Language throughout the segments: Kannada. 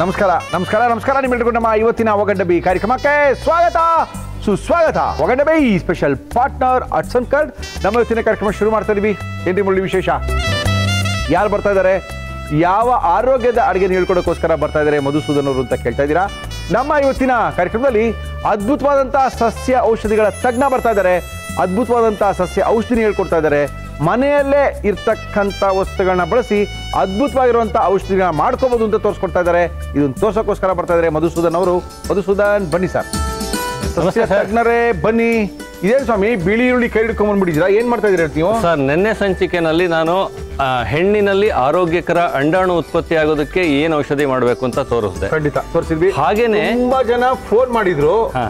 ನಮಸ್ಕಾರ ನಮಸ್ಕಾರ ನಮಸ್ಕಾರ ನಿಮ್ಮೆಲ್ಲರಿಗೂ ನಮ್ಮ ಇವತ್ತಿನ ಒಗಡ್ಡಬಿ ಕಾರ್ಯಕ್ರಮಕ್ಕೆ ಸ್ವಾಗತ ಸುಸ್ವಾಗತ ಒಗಡ್ಡಬಿ ಸ್ಪೆಷಲ್ ಪಾರ್ಟ್ನರ್ ಅಟ್ಸನ್ ಕಾರ್ಡ್ ನಮ್ಮ ಇವತ್ತಿನ ಕಾರ್ಯಕ್ರಮ ಶುರು ಮಾಡ್ತಾ ಇದೀವಿ ಏನ್ರಿ ಮುಳ್ಳಿ ವಿಶೇಷ ಯಾರು ಬರ್ತಾ ಇದ್ದಾರೆ ಯಾವ ಆರೋಗ್ಯದ ಅಡುಗೆ ಹೇಳ್ಕೊಡೋಕ್ಕೋಸ್ಕರ ಬರ್ತಾ ಇದ್ದಾರೆ ಮಧುಸೂದನ್ ಅವರು ಅಂತ ಕೇಳ್ತಾ ಇದ್ದೀರಾ ನಮ್ಮ ಇವತ್ತಿನ ಕಾರ್ಯಕ್ರಮದಲ್ಲಿ ಅದ್ಭುತವಾದಂತಹ ಸಸ್ಯ ಔಷಧಿಗಳ ತಜ್ಞ ಬರ್ತಾ ಇದ್ದಾರೆ ಅದ್ಭುತವಾದಂತಹ ಸಸ್ಯ ಔಷಧಿನ ಹೇಳ್ಕೊಡ್ತಾ ಇದ್ದಾರೆ ಮನೆಯಲ್ಲೇ ಇರ್ತಕ್ಕಂಥ ವಸ್ತುಗಳನ್ನ ಬಳಸಿ ಅದ್ಭುತವಾಗಿರುವಂಥ ಔಷಧಿಗಳನ್ನ ಮಾಡ್ಕೋಬಹುದು ಅಂತ ತೋರಿಸ್ಕೊಡ್ತಾ ಇದ್ದಾರೆ ಇದನ್ನ ತೋರ್ಸೋಕ್ಕೋಸ್ಕರ ಬರ್ತಾ ಇದ್ದಾರೆ ಮಧುಸೂದನ್ ಅವರು ಮಧುಸೂದನ್ ಬನ್ನಿ ಸರ್ ಸಸ್ಯ ತಜ್ಞರೇ ಬನ್ನಿ ಇದೇನು ಸ್ವಾಮಿ ಬಿಳಿ ಈರುಳ್ಳಿ ಕೈ ಹಿಡ್ಕೊಂಡ್ಬಂದ್ಬಿಟ್ಟಿದ್ದೀರಾ ಏನ್ ಮಾಡ್ತಾ ಇದ್ದೀರಾ ನೀವು ಸರ್ ನಿನ್ನೆ ಸಂಚಿಕೆನಲ್ಲಿ ನಾನು ಆ, ಹೆಣ್ಣಿನಲ್ಲಿ ಆರೋಗ್ಯಕರ ಅಂಡಾಣು ಉತ್ಪತ್ತಿ ಆಗೋದಕ್ಕೆ ಏನು ಔಷಧಿ ಮಾಡಬೇಕು ಅಂತ ತೋರಿಸಿದೆ ಖಂಡಿತ ತೋರಿಸಿದ್ವಿ ಹಾಗೇನೆ ತುಂಬಾ ಜನ ಫೋನ್ ಮಾಡಿದ್ರು ಹಾ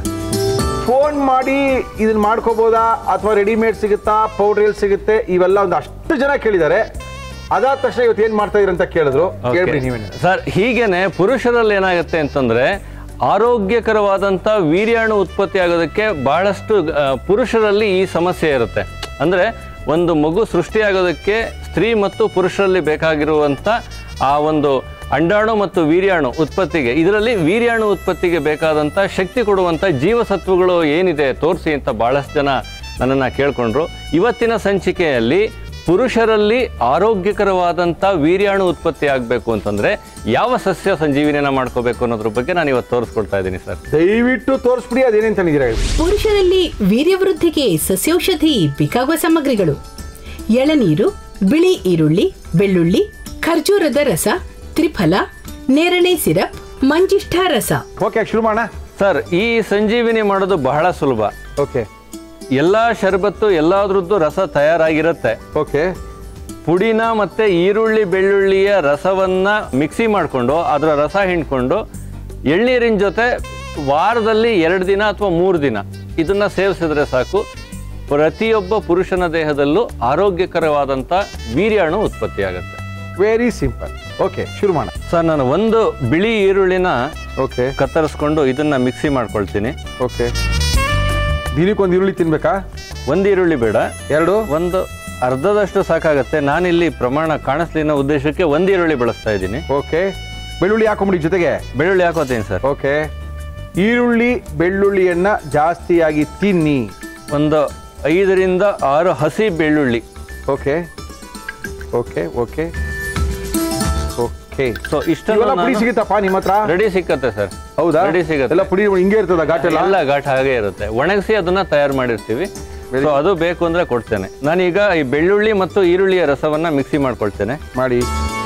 ಫೋನ್ ಮಾಡಿ ಇದನ್ನ ಮಾಡ್ಕೋಬೋದಾ ಅಥವಾ ರೆಡಿಮೇಡ್ ಸಿಗುತ್ತಾ ಪೌಡರ್ ಎಲ್ಲಿ ಸಿಗುತ್ತೆ ಇವೆಲ್ಲ ಒಂದು ಅಷ್ಟು ಜನ ಕೇಳಿದ್ದಾರೆ ಅದಾದ ತಕ್ಷಣ ಇವತ್ತು ಏನ್ ಮಾಡ್ತಾ ಇದ್ರಿ ಅಂತ ಕೇಳಿದ್ರು Okay. ಹೇಳ್ಬಿಡಿ ನೀವೇನು ಸರ್ ಹೀಗೇನೆ ಪುರುಷರಲ್ಲಿ ಏನಾಗುತ್ತೆ ಅಂತಂದ್ರೆ ಆರೋಗ್ಯಕರವಾದಂಥ ವೀರ್ಯಾಣು ಉತ್ಪತ್ತಿ ಆಗೋದಕ್ಕೆ ಬಹಳಷ್ಟು ಆ, ಪುರುಷರಲ್ಲಿ ಈ ಸಮಸ್ಯೆ ಇರುತ್ತೆ ಅಂದ್ರೆ ಒಂದು ಮಗು ಸೃಷ್ಟಿಯಾಗೋದಕ್ಕೆ ಸ್ತ್ರೀ ಮತ್ತು ಪುರುಷರಲ್ಲಿ ಬೇಕಾಗಿರುವಂಥ ಆ ಒಂದು ಅಂಡಾಣು ಮತ್ತು ವೀರ್ಯಾಣು ಉತ್ಪತ್ತಿಗೆ ಇದರಲ್ಲಿ ವೀರ್ಯಾಣು ಉತ್ಪತ್ತಿಗೆ ಬೇಕಾದಂಥ ಶಕ್ತಿ ಕೊಡುವಂಥ ಜೀವಸತ್ವಗಳು ಏನಿದೆ ತೋರಿಸಿ ಅಂತ ಬಹಳಷ್ಟು ಜನ ನನ್ನನ್ನು ಕೇಳ್ಕೊಂಡ್ರು ಇವತ್ತಿನ ಸಂಚಿಕೆಯಲ್ಲಿ ಪುರುಷರಲ್ಲಿ ಆರೋಗ್ಯಕರವಾದಂಥ ವೀರ್ಯಾಣು ಉತ್ಪತ್ತಿ ಆಗಬೇಕು ಅಂತಂದ್ರೆ ಯಾವ ಸಸ್ಯ ಸಂಜೀವಿನಿಯನ್ನ ಮಾಡ್ಕೋಬೇಕು ಅನ್ನೋದ್ರ ಬಗ್ಗೆ ನಾನು ಇವತ್ತು ತೋರಿಸ್ಕೊಡ್ತಾ ಇದ್ದೀನಿ ಸರ್ ದಯವಿಟ್ಟು ತೋರಿಸ್ಬಿಡಿ ಅದೇನೇನ್ ತಂದಿದ್ದೀರಾ ಹೇಳಿ. ಪುರುಷರಲ್ಲಿ ವೀರ್ಯವೃದ್ಧಿಗೆ ಸಸ್ಯೌಷಧಿ ಬೇಕಾಗುವ ಸಾಮಗ್ರಿಗಳು ಎಳನೀರು ಬಿಳಿ ಈರುಳ್ಳಿ ಬೆಳ್ಳುಳ್ಳಿ ಖರ್ಜೂರದ ರಸ ತ್ರಿಫಲ ನೇರಳೆ ಸಿರಪ್ ಮಂಜಿಷ್ಠ ರಸ ಓಕೆ ಶುರು ಮಾಡೋಣ ಸರ್ ಈ ಸಂಜೀವಿನಿ ಮಾಡೋದು ಬಹಳ ಸುಲಭ ಓಕೆ ಎಲ್ಲ ಶರಬತ್ತು ಎಲ್ಲಾದ್ರದ್ದು ರಸ ತಯಾರಾಗಿರುತ್ತೆ ಓಕೆ ಪುಡಿನ ಮತ್ತೆ ಈರುಳ್ಳಿ ಬೆಳ್ಳುಳ್ಳಿಯ ರಸವನ್ನ ಮಿಕ್ಸಿ ಮಾಡಿಕೊಂಡು ಅದರ ರಸ ಹಿಂಡ್ಕೊಂಡು ಎಳ್ನೀರಿನ ಜೊತೆ ವಾರದಲ್ಲಿ ಎರಡು ದಿನ ಅಥವಾ ಮೂರು ದಿನ ಇದನ್ನ ಸೇವಿಸಿದ್ರೆ ಸಾಕು ಪ್ರತಿಯೊಬ್ಬ ಪುರುಷನ ದೇಹದಲ್ಲೂ ಆರೋಗ್ಯಕರವಾದಂಥ ವೀರ್ಯಾಣು ಉತ್ಪತ್ತಿಯಾಗುತ್ತೆ ವೆರಿ ಸಿಂಪಲ್ ಓಕೆ ಶುರು ಮಾಡೋಣ ಸರ್ ನಾನು ಒಂದು ಬಿಳಿ ಈರುಳ್ಳಿನ ಓಕೆ ಕತ್ತರಿಸ್ಕೊಂಡು ಇದನ್ನ ಮಿಕ್ಸಿ ಮಾಡ್ಕೊಳ್ತೀನಿ ಓಕೆ ದಿನಕ್ಕೊಂದು ಈರುಳ್ಳಿ ತಿನ್ಬೇಕಾ ಒಂದು ಈರುಳ್ಳಿ ಬೇಡ ಎರಡು ಒಂದು ಅರ್ಧದಷ್ಟು ಸಾಕಾಗತ್ತೆ ನಾನಿಲ್ಲಿ ಪ್ರಮಾಣ ಕಾಣಿಸ್ಲಿ ಅನ್ನೋ ಉದ್ದೇಶಕ್ಕೆ ಒಂದು ಈರುಳ್ಳಿ ಬಳಸ್ತಾ ಇದ್ದೀನಿ ಓಕೆ ಬೆಳ್ಳುಳ್ಳಿ ಹಾಕೊಂಬಿಡಿ ಜೊತೆಗೆ ಬೆಳ್ಳುಳ್ಳಿ ಹಾಕೋತೀನಿ ಸರ್ ಓಕೆ ಈರುಳ್ಳಿ ಬೆಳ್ಳುಳ್ಳಿಯನ್ನ ಜಾಸ್ತಿಯಾಗಿ ತಿನ್ನಿ ಒಂದು ಐದರಿಂದ ಆರು ಹಸಿ ಬೆಳ್ಳುಳ್ಳಿ okay okay okay okay so ಇವೆಲ್ಲ ಇಷ್ಟೆಲ್ಲ ಪುಡಿ ಸಿಗುತ್ತಪ್ಪ ನಿಮ್ಮ ಹತ್ರ ರೆಡಿ ಸಿಕ್ಕತ್ತೆ ಸರ್ ಹೌದಾ ರೆಡಿ ಸಿಗುತ್ತೆ ಎಲ್ಲ ಪುಡಿ ಹಿಂಗೆ ಇರ್ತದ ಘಾಟೆಲ್ಲ ಎಲ್ಲ ಘಾಟ್ ಹಾಗೆ ಇರುತ್ತೆ ಒಣಗಿಸಿ ಅದನ್ನ ತಯಾರು ಮಾಡಿರ್ತೀವಿ ಸೊ ಅದು ಬೇಕು ಅಂದ್ರೆ ಕೊಡ್ತೇನೆ ನಾನೀಗ ಈ ಬೆಳ್ಳುಳ್ಳಿ ಮತ್ತು ಈರುಳ್ಳಿಯ ರಸವನ್ನ ಮಿಕ್ಸಿ ಮಾಡ್ಕೊಳ್ತೇನೆ ಮಾಡಿ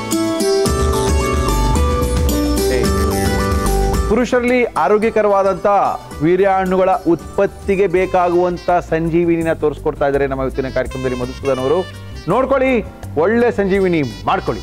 ಏ. ಪುರುಷರಲ್ಲಿ ಆರೋಗ್ಯಕರವಾದಂಥ ವೀರ್ಯಾಣುಗಳ ಉತ್ಪತ್ತಿಗೆ ಬೇಕಾಗುವಂಥ ಸಂಜೀವಿನಿನ ತೋರಿಸ್ಕೊಡ್ತಾ ಇದ್ದಾರೆ ನಮ್ಮ ಇವತ್ತಿನ ಕಾರ್ಯಕ್ರಮದಲ್ಲಿ ಮಧುಸೂದನ್ ಅವರು ನೋಡ್ಕೊಳ್ಳಿ ಒಳ್ಳೆ ಸಂಜೀವಿನಿ ಮಾಡ್ಕೊಳ್ಳಿ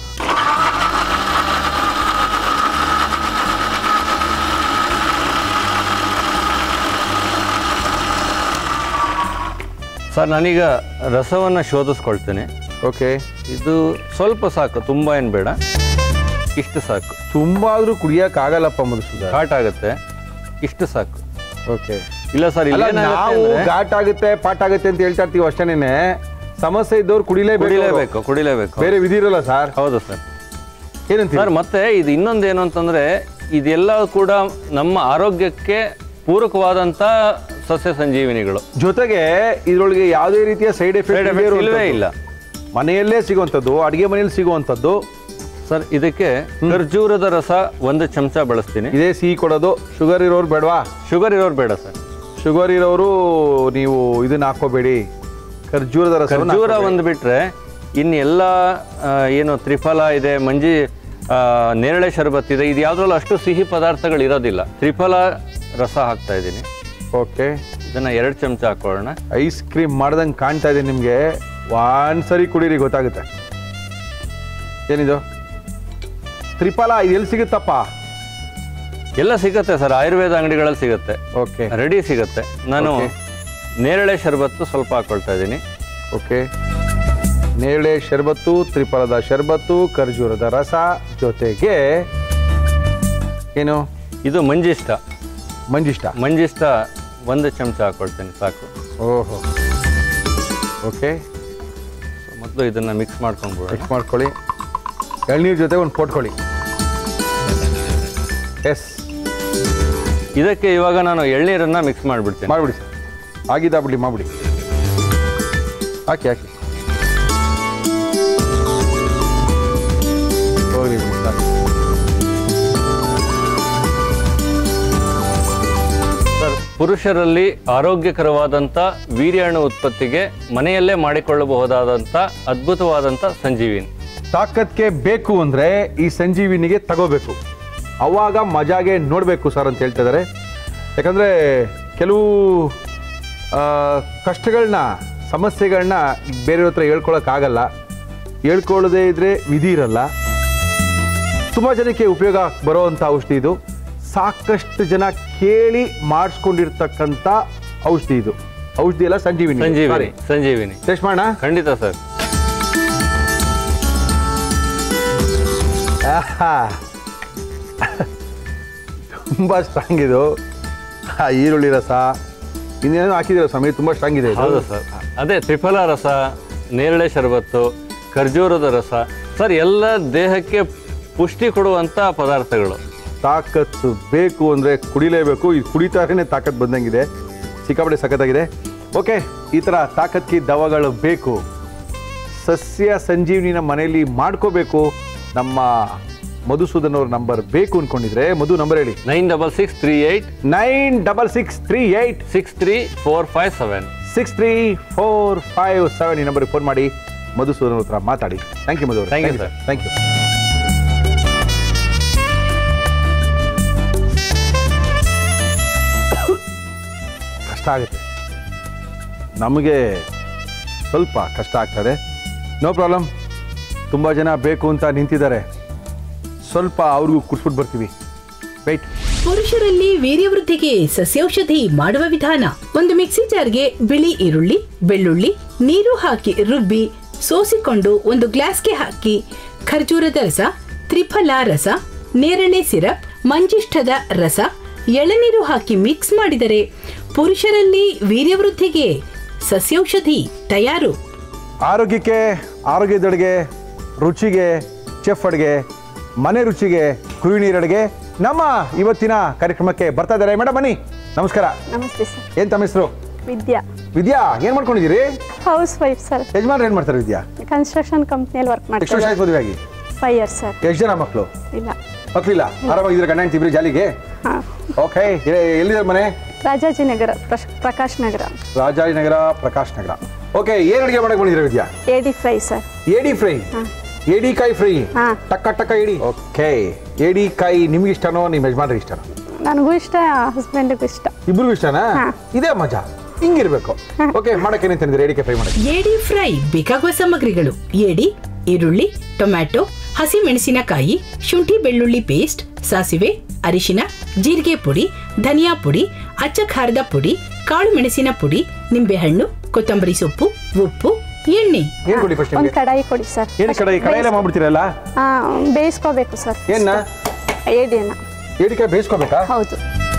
ಸರ್ ನಾನೀಗ ರಸವನ್ನ ಶೋಧಿಸ್ಕೊಳ್ತೇನೆ ಓಕೆ ಇದು ಸ್ವಲ್ಪ ಸಾಕು ತುಂಬಾ ಏನು ಬೇಡ ಇಷ್ಟು ಸಾಕು ತುಂಬಾ ಆದ್ರೂ ಕುಡಿಯಕ್ಕಾಗಲ್ಲಪ್ಪ ಮಧುಸೂದನ್ ಘಾಟ್ ಆಗುತ್ತೆ ಇಷ್ಟು ಸಾಕು ಓಕೆ ಇಲ್ಲ ಸರ್ ಅಲ್ಲ ಇಲ್ಲಿ ನಾವು ಘಾಟ್ ಆಗುತ್ತೆ ಪಾಟ್ ಆಗುತ್ತೆ ಅಂತ ಹೇಳ್ತಾ ಇರ್ತೀವಿ ಅಷ್ಟೇನೆ ಸಮಸ್ಯೆ ಇದ್ದವ್ರು ಕುಡಿಲೇಬೇಕು ಕುಡಿಲೇಬೇಕು ಕುಡಿಲೇಬೇಕು ಬೇರೆ ವಿಧಿ ಇರಲ್ಲ ಸರ್ ಹೌದು ಸರ್ ಏನಂತೀವಿ ಸರ್ ಮತ್ತೆ ಇದು ಇನ್ನೊಂದೇನು ಅಂತಂದ್ರೆ ಇದೆಲ್ಲ ಕೂಡ ನಮ್ಮ ಆರೋಗ್ಯಕ್ಕೆ ಪೂರಕವಾದಂತ ಸಸ್ಯ ಸಂಜೀವಿನಿಗಳು ಜೊತೆಗೆ ಇದರೊಳಗೆ ಯಾವುದೇ ರೀತಿಯ ಸೈಡ್ Side effects ಎಫೆಕ್ಟ್ ಇಲ್ವೇ ಇಲ್ಲ ಮನೆಯಲ್ಲೇ ಸಿಗುವಂಥದ್ದು ಅಡಿಗೆ ಮನೆಯಲ್ಲಿ ಸಿಗುವಂಥದ್ದು ಸರ್ ಇದಕ್ಕೆ ಖರ್ಜೂರದ ರಸ ಒಂದು ಚಮಚ ಬಳಸ್ತೀನಿ ಇದೇ ಸಿಹಿ ಕೊಡೋದು ಶುಗರ್ ಇರೋರು ಬೇಡವಾ ಶುಗರ್ ಇರೋರು ಬೇಡ ಸರ್ ಶುಗರ್ ಇರೋರು ನೀವು ಇದನ್ನ ಹಾಕೋಬೇಡಿ ಖರ್ಜೂರದ ರಸ ಖರ್ಜೂರ ಒಂದು ಬಿಟ್ರೆ ಇನ್ನು ಎಲ್ಲ ಆ, ಏನು ತ್ರಿಫಲ ಇದೆ ಮಂಜಿ ಆ, ನೇರಳೆ ಶರಬತ್ ಇದೆ ಇದು ಯಾವ್ದ್ರಲ್ಲೂ ಅಷ್ಟು ಸಿಹಿ ಪದಾರ್ಥಗಳು ಇರೋದಿಲ್ಲ ತ್ರಿಫಲ ರಸ ಹಾಕ್ತಾ ಇದ್ದೀನಿ ಓಕೆ ಇದನ್ನ ಎರಡು ಚಮಚ ಹಾಕೊಳ್ಳೋಣ ಐಸ್ ಕ್ರೀಮ್ ಮಾಡ್ದಂಗೆ ಕಾಣ್ತಾ ಇದೆ ನಿಮಗೆ ಒಂದ್ಸರಿ ಕುಡೀರಿ ಗೊತ್ತಾಗುತ್ತೆ ಏನಿದು ತ್ರಿಫಲ ಇದು ಎಲ್ಲಿ ಸಿಗುತ್ತಪ್ಪ ಎಲ್ಲ ಸಿಗುತ್ತೆ ಸರ್ ಆಯುರ್ವೇದ ಅಂಗಡಿಗಳಲ್ಲಿ ಸಿಗುತ್ತೆ ಓಕೆ ರೆಡಿ ಸಿಗುತ್ತೆ ನಾನು Okay. ನೇರಳೆ ಶರಬತ್ತು ಸ್ವಲ್ಪ ಹಾಕೊಳ್ತಾ ಇದ್ದೀನಿ ಓಕೆ ನೇರಳೆ ಶರ್ಬತ್ತು ತ್ರಿಫಲದ ಶರ್ಬತ್ತು ಖರ್ಜೂರದ ರಸ ಜೊತೆಗೆ ಏನು ಇದು ಮಂಜಿಷ್ಟ ಮಂಜಿಷ್ಟ ಮಂಜಿಷ್ಟ ಒಂದು ಚಮಚ ಹಾಕೊಳ್ತೀನಿ ಸಾಕು ಓಹೋ ಓಕೆ ಮೊದಲು ಇದನ್ನ ಮಿಕ್ಸ್ ಮಾಡ್ಕೊಂಡ್ಬಿಡೋಣ ಮಿಕ್ಸ್ ಮಾಡ್ಕೊಳ್ಳಿ ಎಳ್ನೀರು ಜೊತೆ ಒಂದು ಕೊಟ್ಕೊಳ್ಳಿ ಎಸ್ ಇದಕ್ಕೆ ಇವಾಗ ನಾನು ಎಳ್ನೀರನ್ನ ಮಿಕ್ಸ್ ಮಾಡಿಬಿಡ್ತೀನಿ ಮಾಡಿಬಿಡಿ ಸರ್ ಆಗಿದ್ದ ಬಿಡಿ ಮಾಡಿಬಿಡಿ ಹಾಕಿ ಹಾಕಿ ಹೋಗ್ಲಿ ಬಿಡಿ ಸಾಕು. ಸರ್ ಪುರುಷರಲ್ಲಿ ಆರೋಗ್ಯಕರವಾದಂಥ ವೀರ್ಯಾಣು ಉತ್ಪತ್ತಿಗೆ ಮನೆಯಲ್ಲೇ ಮಾಡಿಕೊಳ್ಳಬಹುದಾದಂಥ ಅದ್ಭುತವಾದಂಥ ಸಂಜೀವಿನಿ ತಾಕತ್ಗೆ ಬೇಕು ಅಂದರೆ ಈ ಸಂಜೀವಿನಿಗೆ ತಗೋಬೇಕು ಅವಾಗ ಮಜಾಗೆ ನೋಡಬೇಕು ಸರ್ ಅಂತ ಹೇಳ್ತಾ ಇದ್ದಾರೆ ಯಾಕಂದರೆ ಕೆಲವು ಆ, ಕಷ್ಟಗಳನ್ನ ಸಮಸ್ಯೆಗಳನ್ನ ಬೇರೆಯವ್ರ ಹತ್ರ ಹೇಳ್ಕೊಳಕ್ಕಾಗಲ್ಲ ಹೇಳ್ಕೊಳ್ಳದೇ ಇದ್ರೆ ವಿಧಿ ಇರಲ್ಲ ತುಂಬ ಜನಕ್ಕೆ ಉಪಯೋಗ ಬರೋವಂಥ ಔಷಧಿ ಇದು ಸಾಕಷ್ಟು ಜನ ಕೇಳಿ ಮಾಡಿಸ್ಕೊಂಡಿರ್ತಕ್ಕಂಥ ಔಷಧಿ ಇದು ಔಷಧಿ ಎಲ್ಲ ಸಂಜೀವಿನಿ ಸಂಜೀವಿನಿ ಸಂಜೀವಿನಿ ಟೆಸ್ಟ್ ಮಾಡೋಣ ಖಂಡಿತ ಸರ್ ಆಹಾ. ತುಂಬಾ ಸ್ಟ್ರಾಂಗ್ ಇದು ಆ ಈರುಳ್ಳಿ ರಸ ಇನ್ನೇನೋ ಹಾಕಿದಿರ ಸ್ವಾಮಿ ತುಂಬಾ ಸ್ಟ್ರಾಂಗ್ ಇದೆ ಇದು. ಹೌದು ಸರ್ ಅದೇ ತ್ರಿಫಲ ರಸ ನೇರಳೆ ಶರಬತ್ತು ಖರ್ಜೂರದ ರಸ ಸರ್ ಎಲ್ಲ ದೇಹಕ್ಕೆ ಪುಷ್ಟಿ ಕೊಡುವಂಥ ಪದಾರ್ಥಗಳು ತಾಕತ್ತು ಬೇಕು ಅಂದ್ರೆ ಕುಡಿಲೇಬೇಕು ಇದು ಕುಡಿತಾರೇನೆ ತಾಕತ್ ಬಂದಂಗಿದೆ ಸಿಕ್ಕಾಪಟ್ಟೆ ಸಖತ್ತಾಗಿದೆ ಓಕೆ ಈ ಥರ ತಾಕತ್ಕಿ ದವಗಳು ಬೇಕು ಸಸ್ಯ ಸಂಜೀವನಿನ ಮನೆಯಲ್ಲಿ ಮಾಡ್ಕೋಬೇಕು ನಮ್ಮ ಮಧುಸೂದನ್ ಅವ್ರ ನಂಬರ್ ಬೇಕು ಅನ್ಕೊಂಡಿದ್ರೆ ಮಧು ನಂಬರ್ ಹೇಳಿ nine double six three eight nine double six three eight six three four five seven six three four five seven ಈ ನಂಬರ್ಗೆ ಫೋನ್ ಮಾಡಿ ಮಧುಸೂದನ್ ಹತ್ರ ಮಾತಾಡಿ thank you Madhu Thank you, sir. Thank you ಕಷ್ಟ ಆಗುತ್ತೆ ನಮಗೆ ಸ್ವಲ್ಪ ಕಷ್ಟ ಆಗ್ತದೆ ನೋ ಪ್ರಾಬ್ಲಮ್ ತುಂಬ ಜನ ಬೇಕು ಅಂತ ನಿಂತಿದ್ದಾರೆ ಸ್ವಲ್ಪ ಅವ್ರಿಗೂ ಕುಡ್ಸ್ಬಿಟ್ಟು ಬರ್ತೀವಿ ವೆಯ್ಟ್ ಪುರುಷರಲ್ಲಿ ವೀರ್ಯವೃದ್ಧಿಗೆ ಸಸ್ಯೌಷಧಿ ಮಾಡುವ ವಿಧಾನ ಒಂದು ಮಿಕ್ಸಿ ಜಾರ್ಗೆ ಬಿಳಿ ಈರುಳ್ಳಿ ಬೆಳ್ಳುಳ್ಳಿ ನೀರು ಹಾಕಿ ರುಬ್ಬಿ ಸೋಸಿಕೊಂಡು ಒಂದು ಗ್ಲಾಸ್ಗೆ ಹಾಕಿ ಖರ್ಜೂರದ ರಸ ತ್ರಿಫಲ ರಸ ನೇರಳೆ ಸಿರಪ್ ಮಂಜಿಷ್ಠದ ರಸ ಎಳನೀರು ಹಾಕಿ ಮಿಕ್ಸ್ ಮಾಡಿದರೆ ಪುರುಷರಲ್ಲಿ ವೀರ್ಯವೃದ್ಧಿಗೆ ಸಸ್ಯೌಷಧಿ ತಯಾರು ಆರೋಗ್ಯಕ್ಕೆ ಆರೋಗ್ಯದ ಅಡುಗೆ ರುಚಿಗೆ ಚೆಫ್ ಅಡುಗೆ ಮನೆ ರುಚಿಗೆ ಕುರುನೀರ್ ಅಡುಗೆ ನಮ್ಮ ಇವತ್ತಿನ ಕಾರ್ಯಕ್ರಮಕ್ಕೆ ಬರ್ತಾ ಇದ್ದಾರೆ ಮೇಡಮ್ ಬನ್ನಿ ನಮಸ್ಕಾರ ನಮಸ್ತೆ ಸರ್ ಏನ್ ತಮ್ಮ ಹೆಸರು ವಿದ್ಯಾ ವಿದ್ಯಾ ಏನ್ ಮಾಡ್ಕೊಂಡಿದ್ದೀರಿ ಹೌಸ್ ವೈಫ್ ಸರ್ ಯಜಮಾನ್ರು ಏನ್ ಮಾಡ್ತಾರೆ ವಿದ್ಯಾ ಕನ್ಸ್ಟ್ರಕ್ಷನ್ ಕಂಪ್ನಿಯಲ್ಲಿ ವರ್ಕ್ ಎಷ್ಟು ವರ್ಷ ಮಾಡ್ತಾರೆ ಆಯ್ತು ಮದುವೆ ಆಗಿ ಫೈವ್ ಇಯರ್ಸ್ ಸರ್ ಎಷ್ಟು ಜನ ಮಕ್ಕಳು ಇಲ್ಲ ಮಕ್ಕಳಿಲ್ಲ ಆರಾಮಾಗಿದ್ರೆ ಗಂಡ ಹೆಂಡ್ತಿ ಇಬ್ರು ಜಾಲಿಗೆ ಹಾಂ ಓಕೆ ಎಲ್ಲಿದ್ದಾರೆ ಮನೆ ರಾಜಾಜಿನಗರ ಪ್ರಶ್ ಪ್ರಕಾಶ್ ನಗರ ರಾಜಾಜಿನಗರ ಪ್ರಕಾಶ್ ನಗರ ಓಕೆ ಏನ್ ಅಡುಗೆ ಮಾಡಕ್ ಬಂದಿದ್ದೀರಾ ವಿದ್ಯಾ ಎಡಿ ಫ್ರೈ ಸರ್ ಏಡಿ ಫ್ರೈ ಏಡಿಕಾಯಿ ಫ್ರೈ ಹಾ. ಟಕ್ಕ ಟಕ್ಕ ಏಡಿ ಓಕೆ ಏಡಿಕಾಯಿ ನಿಮ್ಗೆ ಇಷ್ಟನೋ ನಿಮ್ಮ ಯಜಮಾನ್ರಿಗೆ ಇಷ್ಟನೋ ನನಗೂ ಇಷ್ಟ ಹಸ್ಬೆಂಡಿಗೂ ಇಷ್ಟ ಇಬ್ರಿಗೂ ಇಷ್ಟನಾ ಹಾ. ಇದೇ ಮಜಾ ಹಿಂಗಿರ್ಬೇಕು ಓಕೆ ಮಾಡಕ್ಕೆ ಏನೇನು ತಂದಿದ್ದೀರಾ ಏಡಿಕೆ ಫ್ರೈ ಮಾಡಕ್ಕೆ ಏಡಿ ಫ್ರೈ ಬೇಕಾಗುವ ಸಾಮಗ್ರಿಗಳು ಏಡಿ ಈರುಳ್ಳಿ ಟೊಮ್ಯಾಟೊ ಹಸಿ ಮೆಣಸಿನಕಾಯಿ ಶುಂಠಿ ಬೆಳ್ಳುಳ್ಳಿ ಪೇಸ್ಟ್ ಸಾಸಿವೆ ಅರಿಶಿನ ಜೀರಿಗೆ ಪುಡಿ ಧನಿಯಾ ಪುಡಿ ಅಚ್ಚ ಖಾರದ ಪುಡಿ ಕಾಳು ಮೆಣಸಿನ ಪುಡಿ ನಿಂಬೆಹಣ್ಣು ಕೊತ್ತಂಬರಿ ಸೊಪ್ಪು ಉಪ್ಪು ಎಣ್ಣೆ ಏನ್ ಕೊಡಿ ಫಸ್ಟ್ ಒಂದು ನಿಮಗೆ ಕಡಾಯಿ ಕೊಡಿ ಸರ್ ಏನ್ ಕಡೆ ಕಡೆಯೆಲ್ಲ ಮಾಡ್ಬಿಡ್ತೀರಲ್ಲ ಹಾಂ ಬೇಯಿಸ್ಕೋಬೇಕು ಸರ್ ಏನ್ನ ಏಡಿಯನ್ನ ಏಡಿಕಾಯಿ ಬೇಯಿಸ್ಕೋಬೇಕಾ ಹೌದು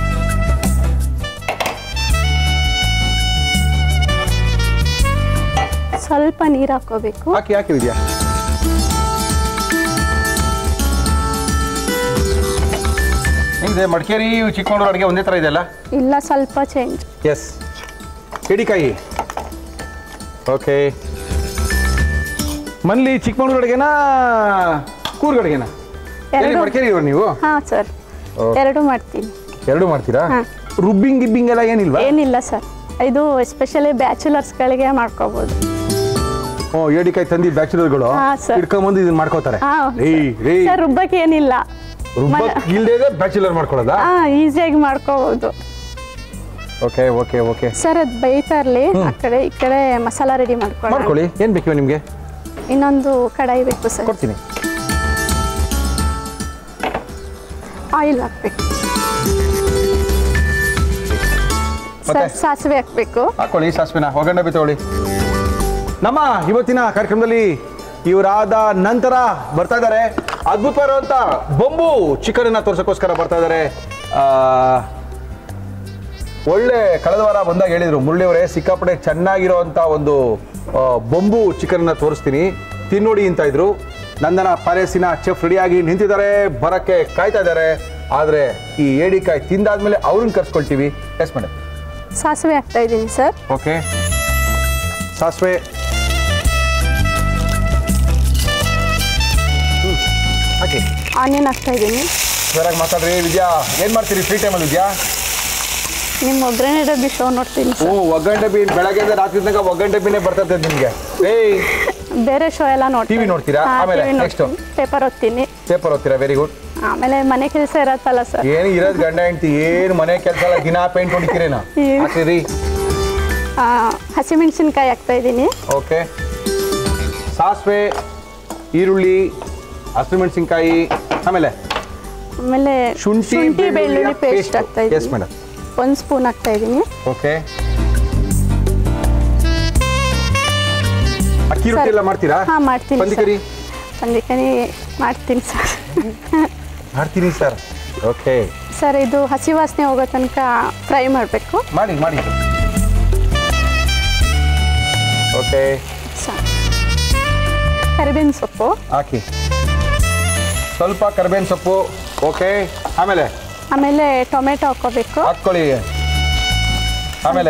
ಸ್ವಲ್ಪ ನೀರು ಹಾಕೋಬೇಕು ಹಾಕಿ ಹಾಕಿ ವಿದ್ಯಾ ಹೆಂಗಿದೆ ಮಡಿಕೇರಿ ಚಿಕ್ಕಮಗಳೂರು ಅಡುಗೆ ಒಂದೇ ಥರ ಇದೆಯಲ್ಲ ಇಲ್ಲ ಸ್ವಲ್ಪ ಚೇಂಜ್ ಎಸ್ ಏಡಿಕಾಯಿ ಓಕೆ ಮನ್ಲಿ ಚಿಕ್ಕಮಗಳೂರು ಅಡುಗೆನಾ ಕೂರ್ಗ್ ಅಡುಗೆನಾ ಎಲ್ಲಿ ಎರಡು. ಮಡಿಕೇರಿ ಇರೋ ನೀವು ಹಾಂ ಸರ್ Okay. ಎರಡು ಮಾಡ್ತೀನಿ ಎರಡು ಮಾಡ್ತೀರಾ ಹಾ. ರುಬ್ಬಿಂಗ್ ಗಿಬ್ಬಿಂಗ್ ಎಲ್ಲ ಏನಿಲ್ವಾ ಏನಿಲ್ಲ ಸರ್ ಇದು ಎಸ್ಪೆಷಲಿ ಬ್ಯಾಚುಲರ್ಸ್ಗಳಿಗೆ ಮಾಡ್ಕೋಬೋದು ಹ್ಞೂ ಏಡಿಕಾಯಿ ತಂದಿ ಬ್ಯಾಚುಲರ್ಗಳು ಹಾ, sir. ಇಟ್ಕೊಂಬಂದು ಇದನ್ನ ಮಾಡ್ಕೋತಾರೆ ಹಾ ರೀ ರೀ ಸರ್ ರುಬ್ಬಕ್ಕೆ ಏನಿಲ್ಲ ರುಬ್ಬಕ್ ಇಲ್ದೇ ಬ್ಯಾಚುಲರ್ ಮಾಡ್ಕೊಳ್ಳೋದಾ ಹಾ ಈಸಿಯಾಗಿ ಮಾಡ್ಕೋಬಹುದು ಓಕೆ ಓಕೆ ಓಕೆ ಸರ್ ಅದು ಬೇಯ್ತಾ ಇರಲಿ ಆ ಕಡೆ ಈ ಕಡೆ ಮಸಾಲ ರೆಡಿ ಮಾಡ್ಕೊಳ್ಳಿ ಮಾಡ್ಕೊಳ್ಳಿ ಏನು ಬೇಕು ನಿಮಗೆ ಇನ್ನೊಂದು ಕಡಾಯಿ ಬೇಕು ಸರ್ ಕೊಡ್ತೀನಿ ಆಯಿಲ್ ಹಾಕ್ಬೇಕು ಮತ್ತೆ? ಸರ್ ಸಾಸಿವೆ ಹಾಕ್ಬೇಕು ಹಾಕೊಳ್ಳಿ ಸಾಸಿವೆನ ಒಗ್ಗರಣೆ ಬಿ ತಗೊಳ್ಳಿ ನಮ್ಮ ಇವತ್ತಿನ ಕಾರ್ಯಕ್ರಮದಲ್ಲಿ ಇವರಾದ ನಂತರ ಬರ್ತಾ ಇದ್ದಾರೆ ಅದ್ಭುತವಾಗಿರುವಂಥ ಬೊಂಬು ಚಿಕನನ್ನ ತೋರ್ಸೋಕ್ಕೋಸ್ಕರ ಬರ್ತಾ ಇದ್ದಾರೆ ಆ, ಒಳ್ಳೆ ಕಳೆದ ವಾರ ಬಂದಾಗ ಹೇಳಿದರು ಮುರಳಿಯವರೇ ಸಿಕ್ಕಾಪಟ್ಟೆ ಚೆನ್ನಾಗಿರೋವಂಥ ಒಂದು ಆ, ಬೊಂಬು ಚಿಕನನ್ನ ತೋರಿಸ್ತೀನಿ ತಿನ್ನೋಡಿ ಅಂತ ಇದ್ರು ನಂದನ ಪ್ಯಾಲೇಸಿನ ಚೆಫ್ ರೆಡಿಯಾಗಿ ನಿಂತಿದ್ದಾರೆ ಬರಕ್ಕೆ ಕಾಯ್ತಾ ಇದ್ದಾರೆ ಆದರೆ ಈ ಏಡಿಕಾಯಿ ತಿಂದಾದ್ಮೇಲೆ ಅವ್ರನ್ನ ಕರ್ಸ್ಕೊಳ್ತೀವಿ ಎಸ್ ಮೇಡಮ್ ಸಾಸಿವೆ ಹಾಕ್ತಾ ಇದ್ದೀನಿ ಸರ್ ಓಕೆ ಸಾಸಿವೆ ಹ್ಮ್, ಹಾಕಿ ಆನಿಯನ್ ಹಾಕ್ತಾ ಇದ್ದೀನಿ ಜೋರಾಗಿ ಮಾತಾಡ್ರಿ ವಿದ್ಯಾ ಏನು ಮಾಡ್ತೀರಿ ಫ್ರೀ ಟೈಮಲ್ಲಿ ವಿದ್ಯಾ ನಿಮ್ಮ ಒಗ್ಗರಣೆ ಡಬ್ಬಿ ಶೋ ನೋಡ್ತೀನಿ ಹ್ಞೂ ಸರ್ ಒಗ್ಗಂಡೆ ಬೀನ್ ಬೆಳಗ್ಗೆ ರಾತ್ರಿ ತನಕ ಒಗ್ಗಂಡೆ ಬೀನೇ ಬರ್ತದೆ ನಿಮಗೆ ಏಯ್ ಬೇರೆ ಶೋ ಎಲ್ಲ ನೋಡ್ತೀನಿ TV ನೋಡ್ತೀರಾ? ಆಮೇಲೆ next? ಪೇಪರ್ ಓದ್ತೀನಿ ಪೇಪರ್ ಓದ್ತೀರಾ ವೆರಿ ಗುಡ್ ಆಮೇಲೆ ಮನೆ ಕೆಲಸ ಇರತ್ತಲ್ಲ ಸರ್ ಏನು ಇರೋದು ಗಂಡ ಹೆಂಡ್ತಿ ಏನು ಮನೆ ಕೆಲಸ ಎಲ್ಲ ದಿನಾ ಪೇಂಟ್ ಹೊಡಿತೀರೇನೋ ಏನು? ಹಾಕ್ತೀರಿ ಆ, ಹಸಿಮೆಣಸಿನ್ಕಾಯಿ ಹಾಕ್ತಾ ಇದ್ದೀನಿ ಓಕೆ ಸಾಸಿವೆ ಈರುಳ್ಳಿ ಹಸಿಮೆಣಸಿನ್ಕಾಯಿ ಆಮೇಲೆ ಆಮೇಲೆ ಶುಂಠಿ ಬೆಳ್ಳುಳ್ಳಿ ಪೇಸ್ಟ್ ಹಾಕ್ತಾ ಎಸ್ ಇದ್ದೀನಿ ಮೇಡಮ್ ಒಂದು ಸ್ಪೂನ್ ಹಾಕ್ತಾ ಇದ್ದೀನಿ ಓಕೆ ಅಕ್ಕಿ ರೊಟ್ಟಿ ಎಲ್ಲ ಮಾಡ್ತೀರಾ ಹಾಂ ಮಾಡ್ತೀನಿ ಸರ್ ಪಂದಿಕರಿ ಪಂದಿಕರಿ ಮಾಡ್ತೀನಿ ಸರ್ ಮಾಡ್ತೀನಿ ಸರ್ ಓಕೆ ಸರ್ ಇದು ಹಸಿ ವಾಸನೆ ಹೋಗೋ ತನಕ ಫ್ರೈ ಮಾಡಬೇಕು ಮಾಡಿ ಮಾಡಿ ಓಕೆ ಸರ್ ಕರಿಬೇವಿನ ಸೊಪ್ಪು ಹಾಕಿ ಸ್ವಲ್ಪ ಕರಿಬೇವಿನ ಸೊಪ್ಪು ಓಕೆ ಆಮೇಲೆ ಆಮೇಲೆ ಟೊಮೆಟೊ ಹಾಕೋಬೇಕು ಹಾಕ್ಕೊಳ್ಳಿ ಆಮೇಲೆ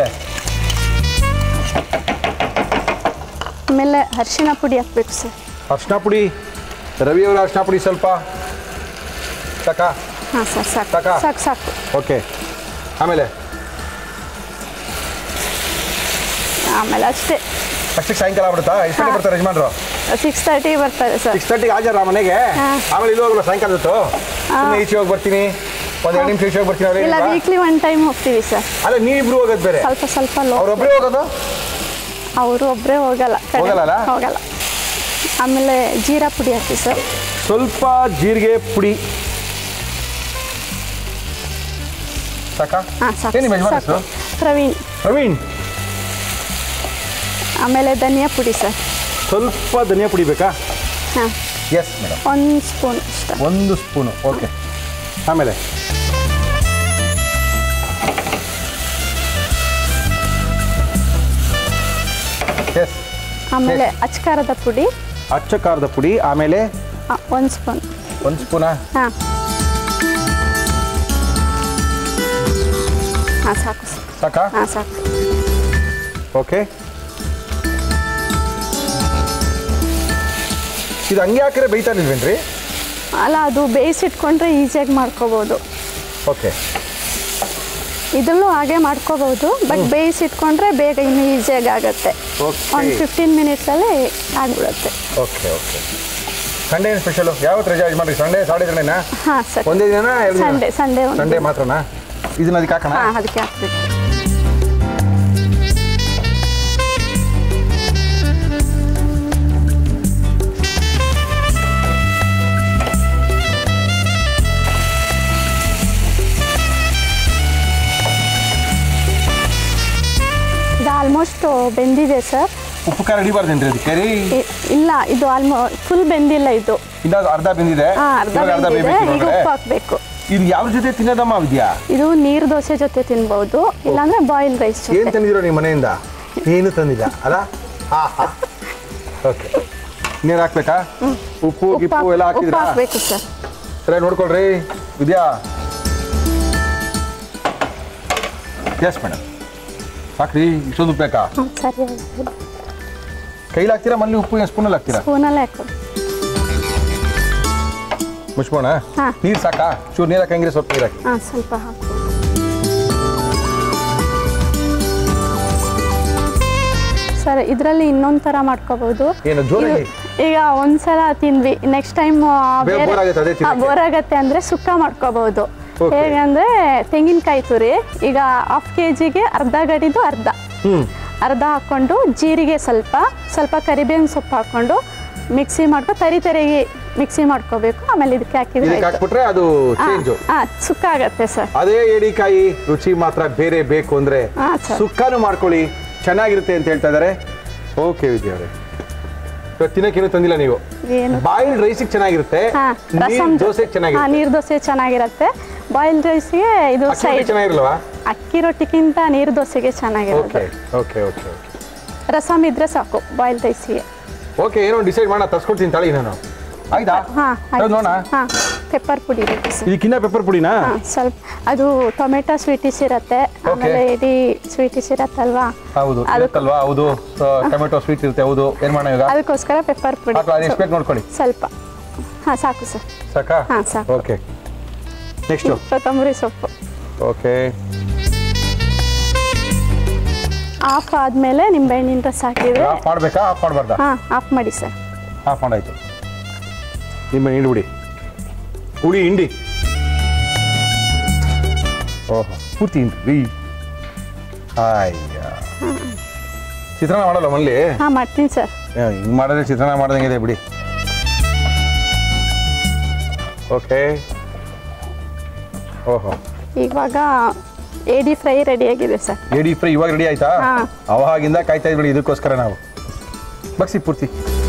ಆಮೇಲೆ ಅರಿಶಿನ ಪುಡಿ ಹಾಕ್ಬೇಕು ಸರ್ ಅರ್ಶಿನ ಪುಡಿ ರವಿಯವರ ಅರ್ಶಿನ ಪುಡಿ ಸ್ವಲ್ಪ ಸಾಕ ಹಾಂ ಸರ್ ಸಾಕು ಸಾಕಾ? ಸಾಕು ಸಾಕು ಓಕೆ ಆಮೇಲೆ ಆಮೇಲೆ ಅಷ್ಟೇ ಅಷ್ಟಕ್ಕೆ ಸಾಯಂಕಾಲ ಬಿಡುತ್ತಾ ಎಷ್ಟು ಗಂಟೆ ಹಾ. ಬರ್ತಾರೆ ಯಜಮಾನ್ರು ಸಿಕ್ಸ್ ತರ್ಟಿ ಬರ್ತಾರೆ ಸರ್ ಸಿಕ್ಸ್ ತರ್ಟಿಗೆ ಹಾಜರ ಮನೆಗೆ ಹಾ. ಆಮೇಲೆ ಇಲ್ಲಿ ಹೋಗಲ್ಲ ಸಾಯಂಕಾಲ ಹೊತ್ತು ಸುಮ್ಮನೆ ಈಚೆ ಹೋಗಿ ಬರ್ತೀನಿ ಒಂದು ಎರಡು ನಿಮಿಷ ಈಚೆ ಹೋಗಿ ಬರ್ತೀನಿ ಇಲ್ಲ ಅವ್ರೇನಿಲ್ಲ ವೀಕ್ಲಿ ಒನ್ ಟೈಮ್ ಹೋಗ್ತೀವಿ ಸರ್ ಅಲ್ಲ ನೀವಿಬ್ರು ಹೋಗೋದು ಬೇರೆ ಸ್ವಲ್ಪ ಸ್ವಲ್ಪ ಲೋ ಅವ್ರೊಬ್ಬರೇ ಹೋಗೋದು ಅವರು ಒಬ್ಬರೇ ಹೋಗಲ್ಲ ಕಡೆ. ಹೋಗಲ್ಲಲ್ಲ? ಹೋಗಲ್ಲ ಆಮೇಲೆ ಜೀರಾ ಪುಡಿ ಹಾಕಿ ಸರ್ ಸ್ವಲ್ಪ ಜೀರಿಗೆ ಪುಡಿ ಸಾಕಾ ಹಾಂ ಸಾಕು ಏನು ನಿಮ್ಮ ಯಜಮಾನ್ ಸಾಕು ಹೆಸರು ಪ್ರವೀಣ್ ಪ್ರವೀಣ್ ಆಮೇಲೆ ಧನಿಯಾ ಪುಡಿ ಸರ್ ಸ್ವಲ್ಪ ಧನಿಯಾ ಪುಡಿ ಬೇಕಾ ಹಾಂ ಎಸ್ ಮೇಡಮ್ ಒಂದು ಸ್ಪೂನ್ ಇಷ್ಟ ಒಂದು ಸ್ಪೂನು ಓಕೆ ಆಮೇಲೆ ಎಸ್ ಆಮೇಲೆ ಅಚ್ಕಾರದ ಪುಡಿ ಅಚ್ಚ ಖಾರದ ಪುಡಿ ಆಮೇಲೆ ಒಂದು ಸ್ಪೂನ್ ಒಂದು ಸ್ಪೂನಾ ಹಾಂ ಹಾಂ ಸಾಕು ಸರ್ ಸಾಕಾ ಹಾಂ ಸಾಕು ಓಕೆ ಇದು ಹಂಗೆ ಹಾಕಿದ್ರೆ ಬೇಯ್ತಾನಿಲ್ವೇನ್ರಿ ಅಲ್ಲ ಅದು ಬೇಯಿಸಿಟ್ಕೊಂಡ್ರೆ ಈಸಿಯಾಗಿ ಮಾಡ್ಕೋಬೋದು ಓಕೆ ಇದನ್ನು ಹಾಗೆ ಮಾಡ್ಕೋಬಹುದು ಬಟ್ ಬೇಯಿಸಿಟ್ಕೊಂಡ್ರೆ ಬೇಗ ಇನ್ನೂ ಈಸಿಯಾಗಿ ಆಗುತ್ತೆ Okay. ಒಂದು ಫಿಫ್ಟೀನ್ ಮಿನಿಟ್ಸಲ್ಲಿ ಆಗ್ಬಿಡುತ್ತೆ ಓಕೆ ಓಕೆ ಸಂಡೇ ಏನು ಸ್ಪೆಷಲು ಯಾವತ್ತು ರಜೆ ಯಜಮಾನ್ರಿ ಸಂಡೇ ಸಾಡೆ ಸಂಡೇನಾ ಹಾಂ ಸರ್ ಒಂದೇ ದಿನ ಎರಡು ದಿನ ಸಂಡೇ ಸಂಡೇ ಒಂದು ಸಂಡೇ ಮಾತ್ರನಾ ಇದನ್ನ ಅದಕ್ಕೆ ಹಾಕೋಣ ಹಾಂ ಅದಕ್ಕೆ ಹಾಕ್ಬೇಕು ಇದು ಆಲ್ಮೋಸ್ಟ್ ಬೆಂದಿದೆ ಸರ್ ಉಪ್ಪು ಖಾರ ಹಿಡಿಬಾರ್ದೇನ್ರಿ ಅದಕ್ಕೆ ರೀ ಇ- ಇಲ್ಲ ಇದು ಆಲ್ಮೋ ಫುಲ್ ಬೆಂದಿಲ್ಲ ಇದು ಇನ್ನ ಅರ್ಧ ಬೆಂದಿದೆ ಹಾಂ ಅರ್ಧ ಇವಾಗ ಅರ್ಧ ಬೆಂದಿದೆ ಬೇಯ್ಬೇಕು ಈಗ ಒಳಗಡೆ. ಉಪ್ಪು ಹಾಕಬೇಕು ಇದು ಯಾವ ಜೊತೆ ತಿನ್ನೋದಮ್ಮ ವಿದ್ಯಾ ಇದು ನೀರು ದೋಸೆ ಜೊತೆ ತಿನ್ಬೋದು ಇಲ್ಲಾಂದ್ರೆ ಬಾಯ್ಲ್ ರೈಸ್ ಏನ್ ಜೊತೆ ತಂದಿರೋ ನಿಮ್ಮ ಮನೆಯಿಂದ ಏನು ತಂದಿಲ್ಲ ಅಲ್ಲ ಹಾ ಹಾ ಓಕೆ ನೀರು ಹಾಕ್ಬೇಕಾ ಉಪ್ಪು ಉಪ್ಪು ಗಿಪ್ಪು ಹಾಕ್- ಎಲ್ಲ ಉಪ್ಪು ಹಾಕಿದ್ರಾ ಹಾಕ್ಬೇಕು ಸರ್ ಸರಿ ನೋಡ್ಕೊಳ್ರಿ ವಿದ್ಯಾ ಎಸ್ ಮೇಡಮ್ ಸಾಕ್ರಿ ಇಷ್ಟೊಂದು ಉಪ್ಪು ಬೇಕಾ ಹ್ಞೂ ಸರಿ ಆಯ್ತು ಕೈಲಿ ಹಾಕ್ತೀರಾ ಮಲ್ಲಿ ಉಪ್ಪು ಸ್ಪೂನಲ್ಲಿ ಹಾಕ್ತೀರಾ ಸ್ಪೂನಲ್ಲೇ ಹಾಕೋದು ಮುಚ್ಬೋಣ ಹಾ. ನೀರು ಸಾಕಾ ಚೂರು ನೀರು ಹಾಕಂಗಿದ್ರೆ ಸ್ವಲ್ಪ ನೀರು ಹಾಕಿ ಹಾಂ ಸ್ವಲ್ಪ ಹಾಕು ಸರ್ ಇದರಲ್ಲಿ ಇನ್ನೊಂದು ಥರ ಮಾಡ್ಕೋಬಹುದು ಏನು ಜೋರಾಗಿ? ಈಗ ಒಂದ್ಸಲ ತಿಂದ್ವಿ ನೆಕ್ಸ್ಟ್ ಟೈಮ್ ಬೇ- bore ಆಗತ್ತೆ ಅದೇ ತಿನ್ನಕ್ಕೆ? ಬೋರ್ ಆಗತ್ತೆ ಅಂದ್ರೆ ಸುಕ್ಕ ಮಾಡ್ಕೋಬಹುದು Okay. ಹೇಗಂದ್ರೆ ತೆಂಗಿನಕಾಯಿ ತುರಿ ಈಗ ಹಾಫ್ ಕೆ ಜಿಗೆ ಅರ್ಧ ಗಡಿದು ಅರ್ಧ ಹ್ಮ್ ಅರ್ಧ ಹಾಕ್ಕೊಂಡು ಜೀರಿಗೆ ಸ್ವಲ್ಪ ಸ್ವಲ್ಪ ಕರಿಬೇವಿನ ಸೊಪ್ಪು ಹಾಕ್ಕೊಂಡು ಮಿಕ್ಸಿ ಮಾಡ್ಕೊಂಡು ತರಿ ತರಿಗೆ ಮಿಕ್ಸಿ ಮಾಡ್ಕೋಬೇಕು ಆಮೇಲೆ ಇದಕ್ಕೆ ಹಾಕಿದ್ರೆ ಇದಕ್ಕೆ ಆಯ್ತು. ಹಾಕ್ಬಿಟ್ರೆ ಅದು ಹಾ, ಚೇಂಜು ಹಾ, ಸುಕ್ಕ ಆಗತ್ತೆ ಸರ್ ಅದೇ ಏಡಿಕಾಯಿ ರುಚಿ ಮಾತ್ರ ಬೇರೆ ಬೇಕು ಅಂದ್ರೆ ಹಾ, ಸರ್. ಸುಕ್ಕಾನು ಮಾಡ್ಕೊಳ್ಳಿ ಚೆನ್ನಾಗಿರುತ್ತೆ ಅಂತ ಹೇಳ್ತಾ ಇದಾರೆ ಓಕೆ ವಿದ್ಯಾ ಅವರೇ ಇವತ್ತು ತಿನ್ನಕ್ಕೇನು ತಂದಿಲ್ಲ ನೀವು ಏನು ಬಾಯಿಲ್ ರೈಸಿಗೆ ಚೆನ್ನಾಗಿರುತ್ತೆ ಹಾ, ನೀರ್ ರಸಂ ದೋಸೆಗೆ ಹಾ ಚೆನ್ನಾಗಿರುತ್ತೆ ನೀರು ದೋಸೆ ಚೆನ್ನಾಗಿರುತ್ತೆ ಬಾಯ್ಲ್ ರೈಸ್ಗೆ ಇದು ಅಕ್ಕಿ ರೊಟ್ಟಿ ಸೈಡ್ ಚೆನ್ನಾಗಿರಲ್ವಾ ಅಕ್ಕಿ ರೊಟ್ಟಿಗಿಂತ ನೀರು ದೋಸೆಗೆ ಚೆನ್ನಾಗಿರುತ್ತೆ okay okay okay okay rasam ಇದ್ರೆ ಸಾಕು ಬಾಯ್ಲ್ ರೈಸ್ಗೆ ಓಕೆ ಏನೋ ಡಿಸೈಡ್ ಮಾಡೋಣ ತರ್ಸ್ಕೊಡ್ತೀನಿ ತಾಳಿ ನಾನು ಆಯ್ತಾ ಹಾ ಹೌದು ನೋಡೋಣ ಹಾಂ ಪೆಪ್ಪರ್ ಪುಡಿ ಬೇಕು ಸರ್ ಇದಕ್ಕಿನ್ನ ಪೆಪ್ಪರ್ ಪುಡಿನಾ ಹಾಂ ಸ್ವಲ್ಪ ಅದು ಟೊಮೆಟೊ ಸ್ವೀಟಿಸ್ ಇರುತ್ತೆ ಆಮೇಲೆ ಇಡೀ ಸ್ವೀಟಿಸ್ ಇರತ್ತಲ್ವಾ ಹೌದು ಅದು- ಇರುತ್ತಲ್ವಾ ಹೌದು ಟೊಮೆಟೊ ಸ್ವೀಟ್ ಇರುತ್ತೆ ಹೌದು ಏನ್ ಮಾಡೋಣ ಈಗ ಅದಕ್ಕೋಸ್ಕರ ಪೆಪ್ಪರ್ ಪುಡಿ ಹಾಕ್ಲಾ ಅದು ಎಷ್ಟು ಬೇಕು ನೋಡ್ಕೊಳ್ಳಿ ಸ್ವಲ್ಪ ಹಾಂ ಸಾಕು ಸರ್ ಸಾಕಾ ಹಾಂ ಸಾಕು ಓಕೆ ನೆಕ್ಸ್ಟು ಕೊತ್ತಂಬರಿ ಸೊಪ್ಪು ಓಕೆ ಆಫ್ ಆದಮೇಲೆ ನಿಂಬೆಹಣ್ಣಿನ ರಸ ಹಾಕಿದ್ರೆ ಆಫ್ ಮಾಡಬೇಕಾ ಆಫ್ ಮಾಡಬಾರ್ದಾ ಹಾಂ ಆಫ್ ಮಾಡಿ ಸರ್ ಆಫ್ ಮಾಡಾಯ್ತು ನಿಮ್ಮ ಹಿಂಡಿ ಬಿಡಿ ಹುಳಿ ಹಿಂಡಿ ಓಹೋ ಪೂರ್ತಿ ಹಿಂಡಿ ಅಯ್ಯ ಚಿತ್ರಾನ್ನ ಮಾಡಲ್ಲ ಮನೇಲಿ ಹಾಂ ಮಾಡ್ತೀನಿ ಸರ್ ಹಿಂಗೆ ಮಾಡಿದ್ರೆ ಚಿತ್ರಾನ್ನ ಮಾಡ್ದಂಗಿದೆ ಬಿಡಿ ಓಕೆ ಓಹೋ ಇವಾಗ ಏಡಿ ಫ್ರೈ ರೆಡಿಯಾಗಿದೆ ಸರ್ ಏಡಿ ಫ್ರೈ ಇವಾಗ ರೆಡಿ ಆಯ್ತಾ ಹಾ. ಅವಾಗಿಂದ ಕಾಯ್ತಾ ಇದ್ಬಿಡಿ ಇದಕ್ಕೋಸ್ಕರ ನಾವು ಬಗ್ಸಿ ಪೂರ್ತಿ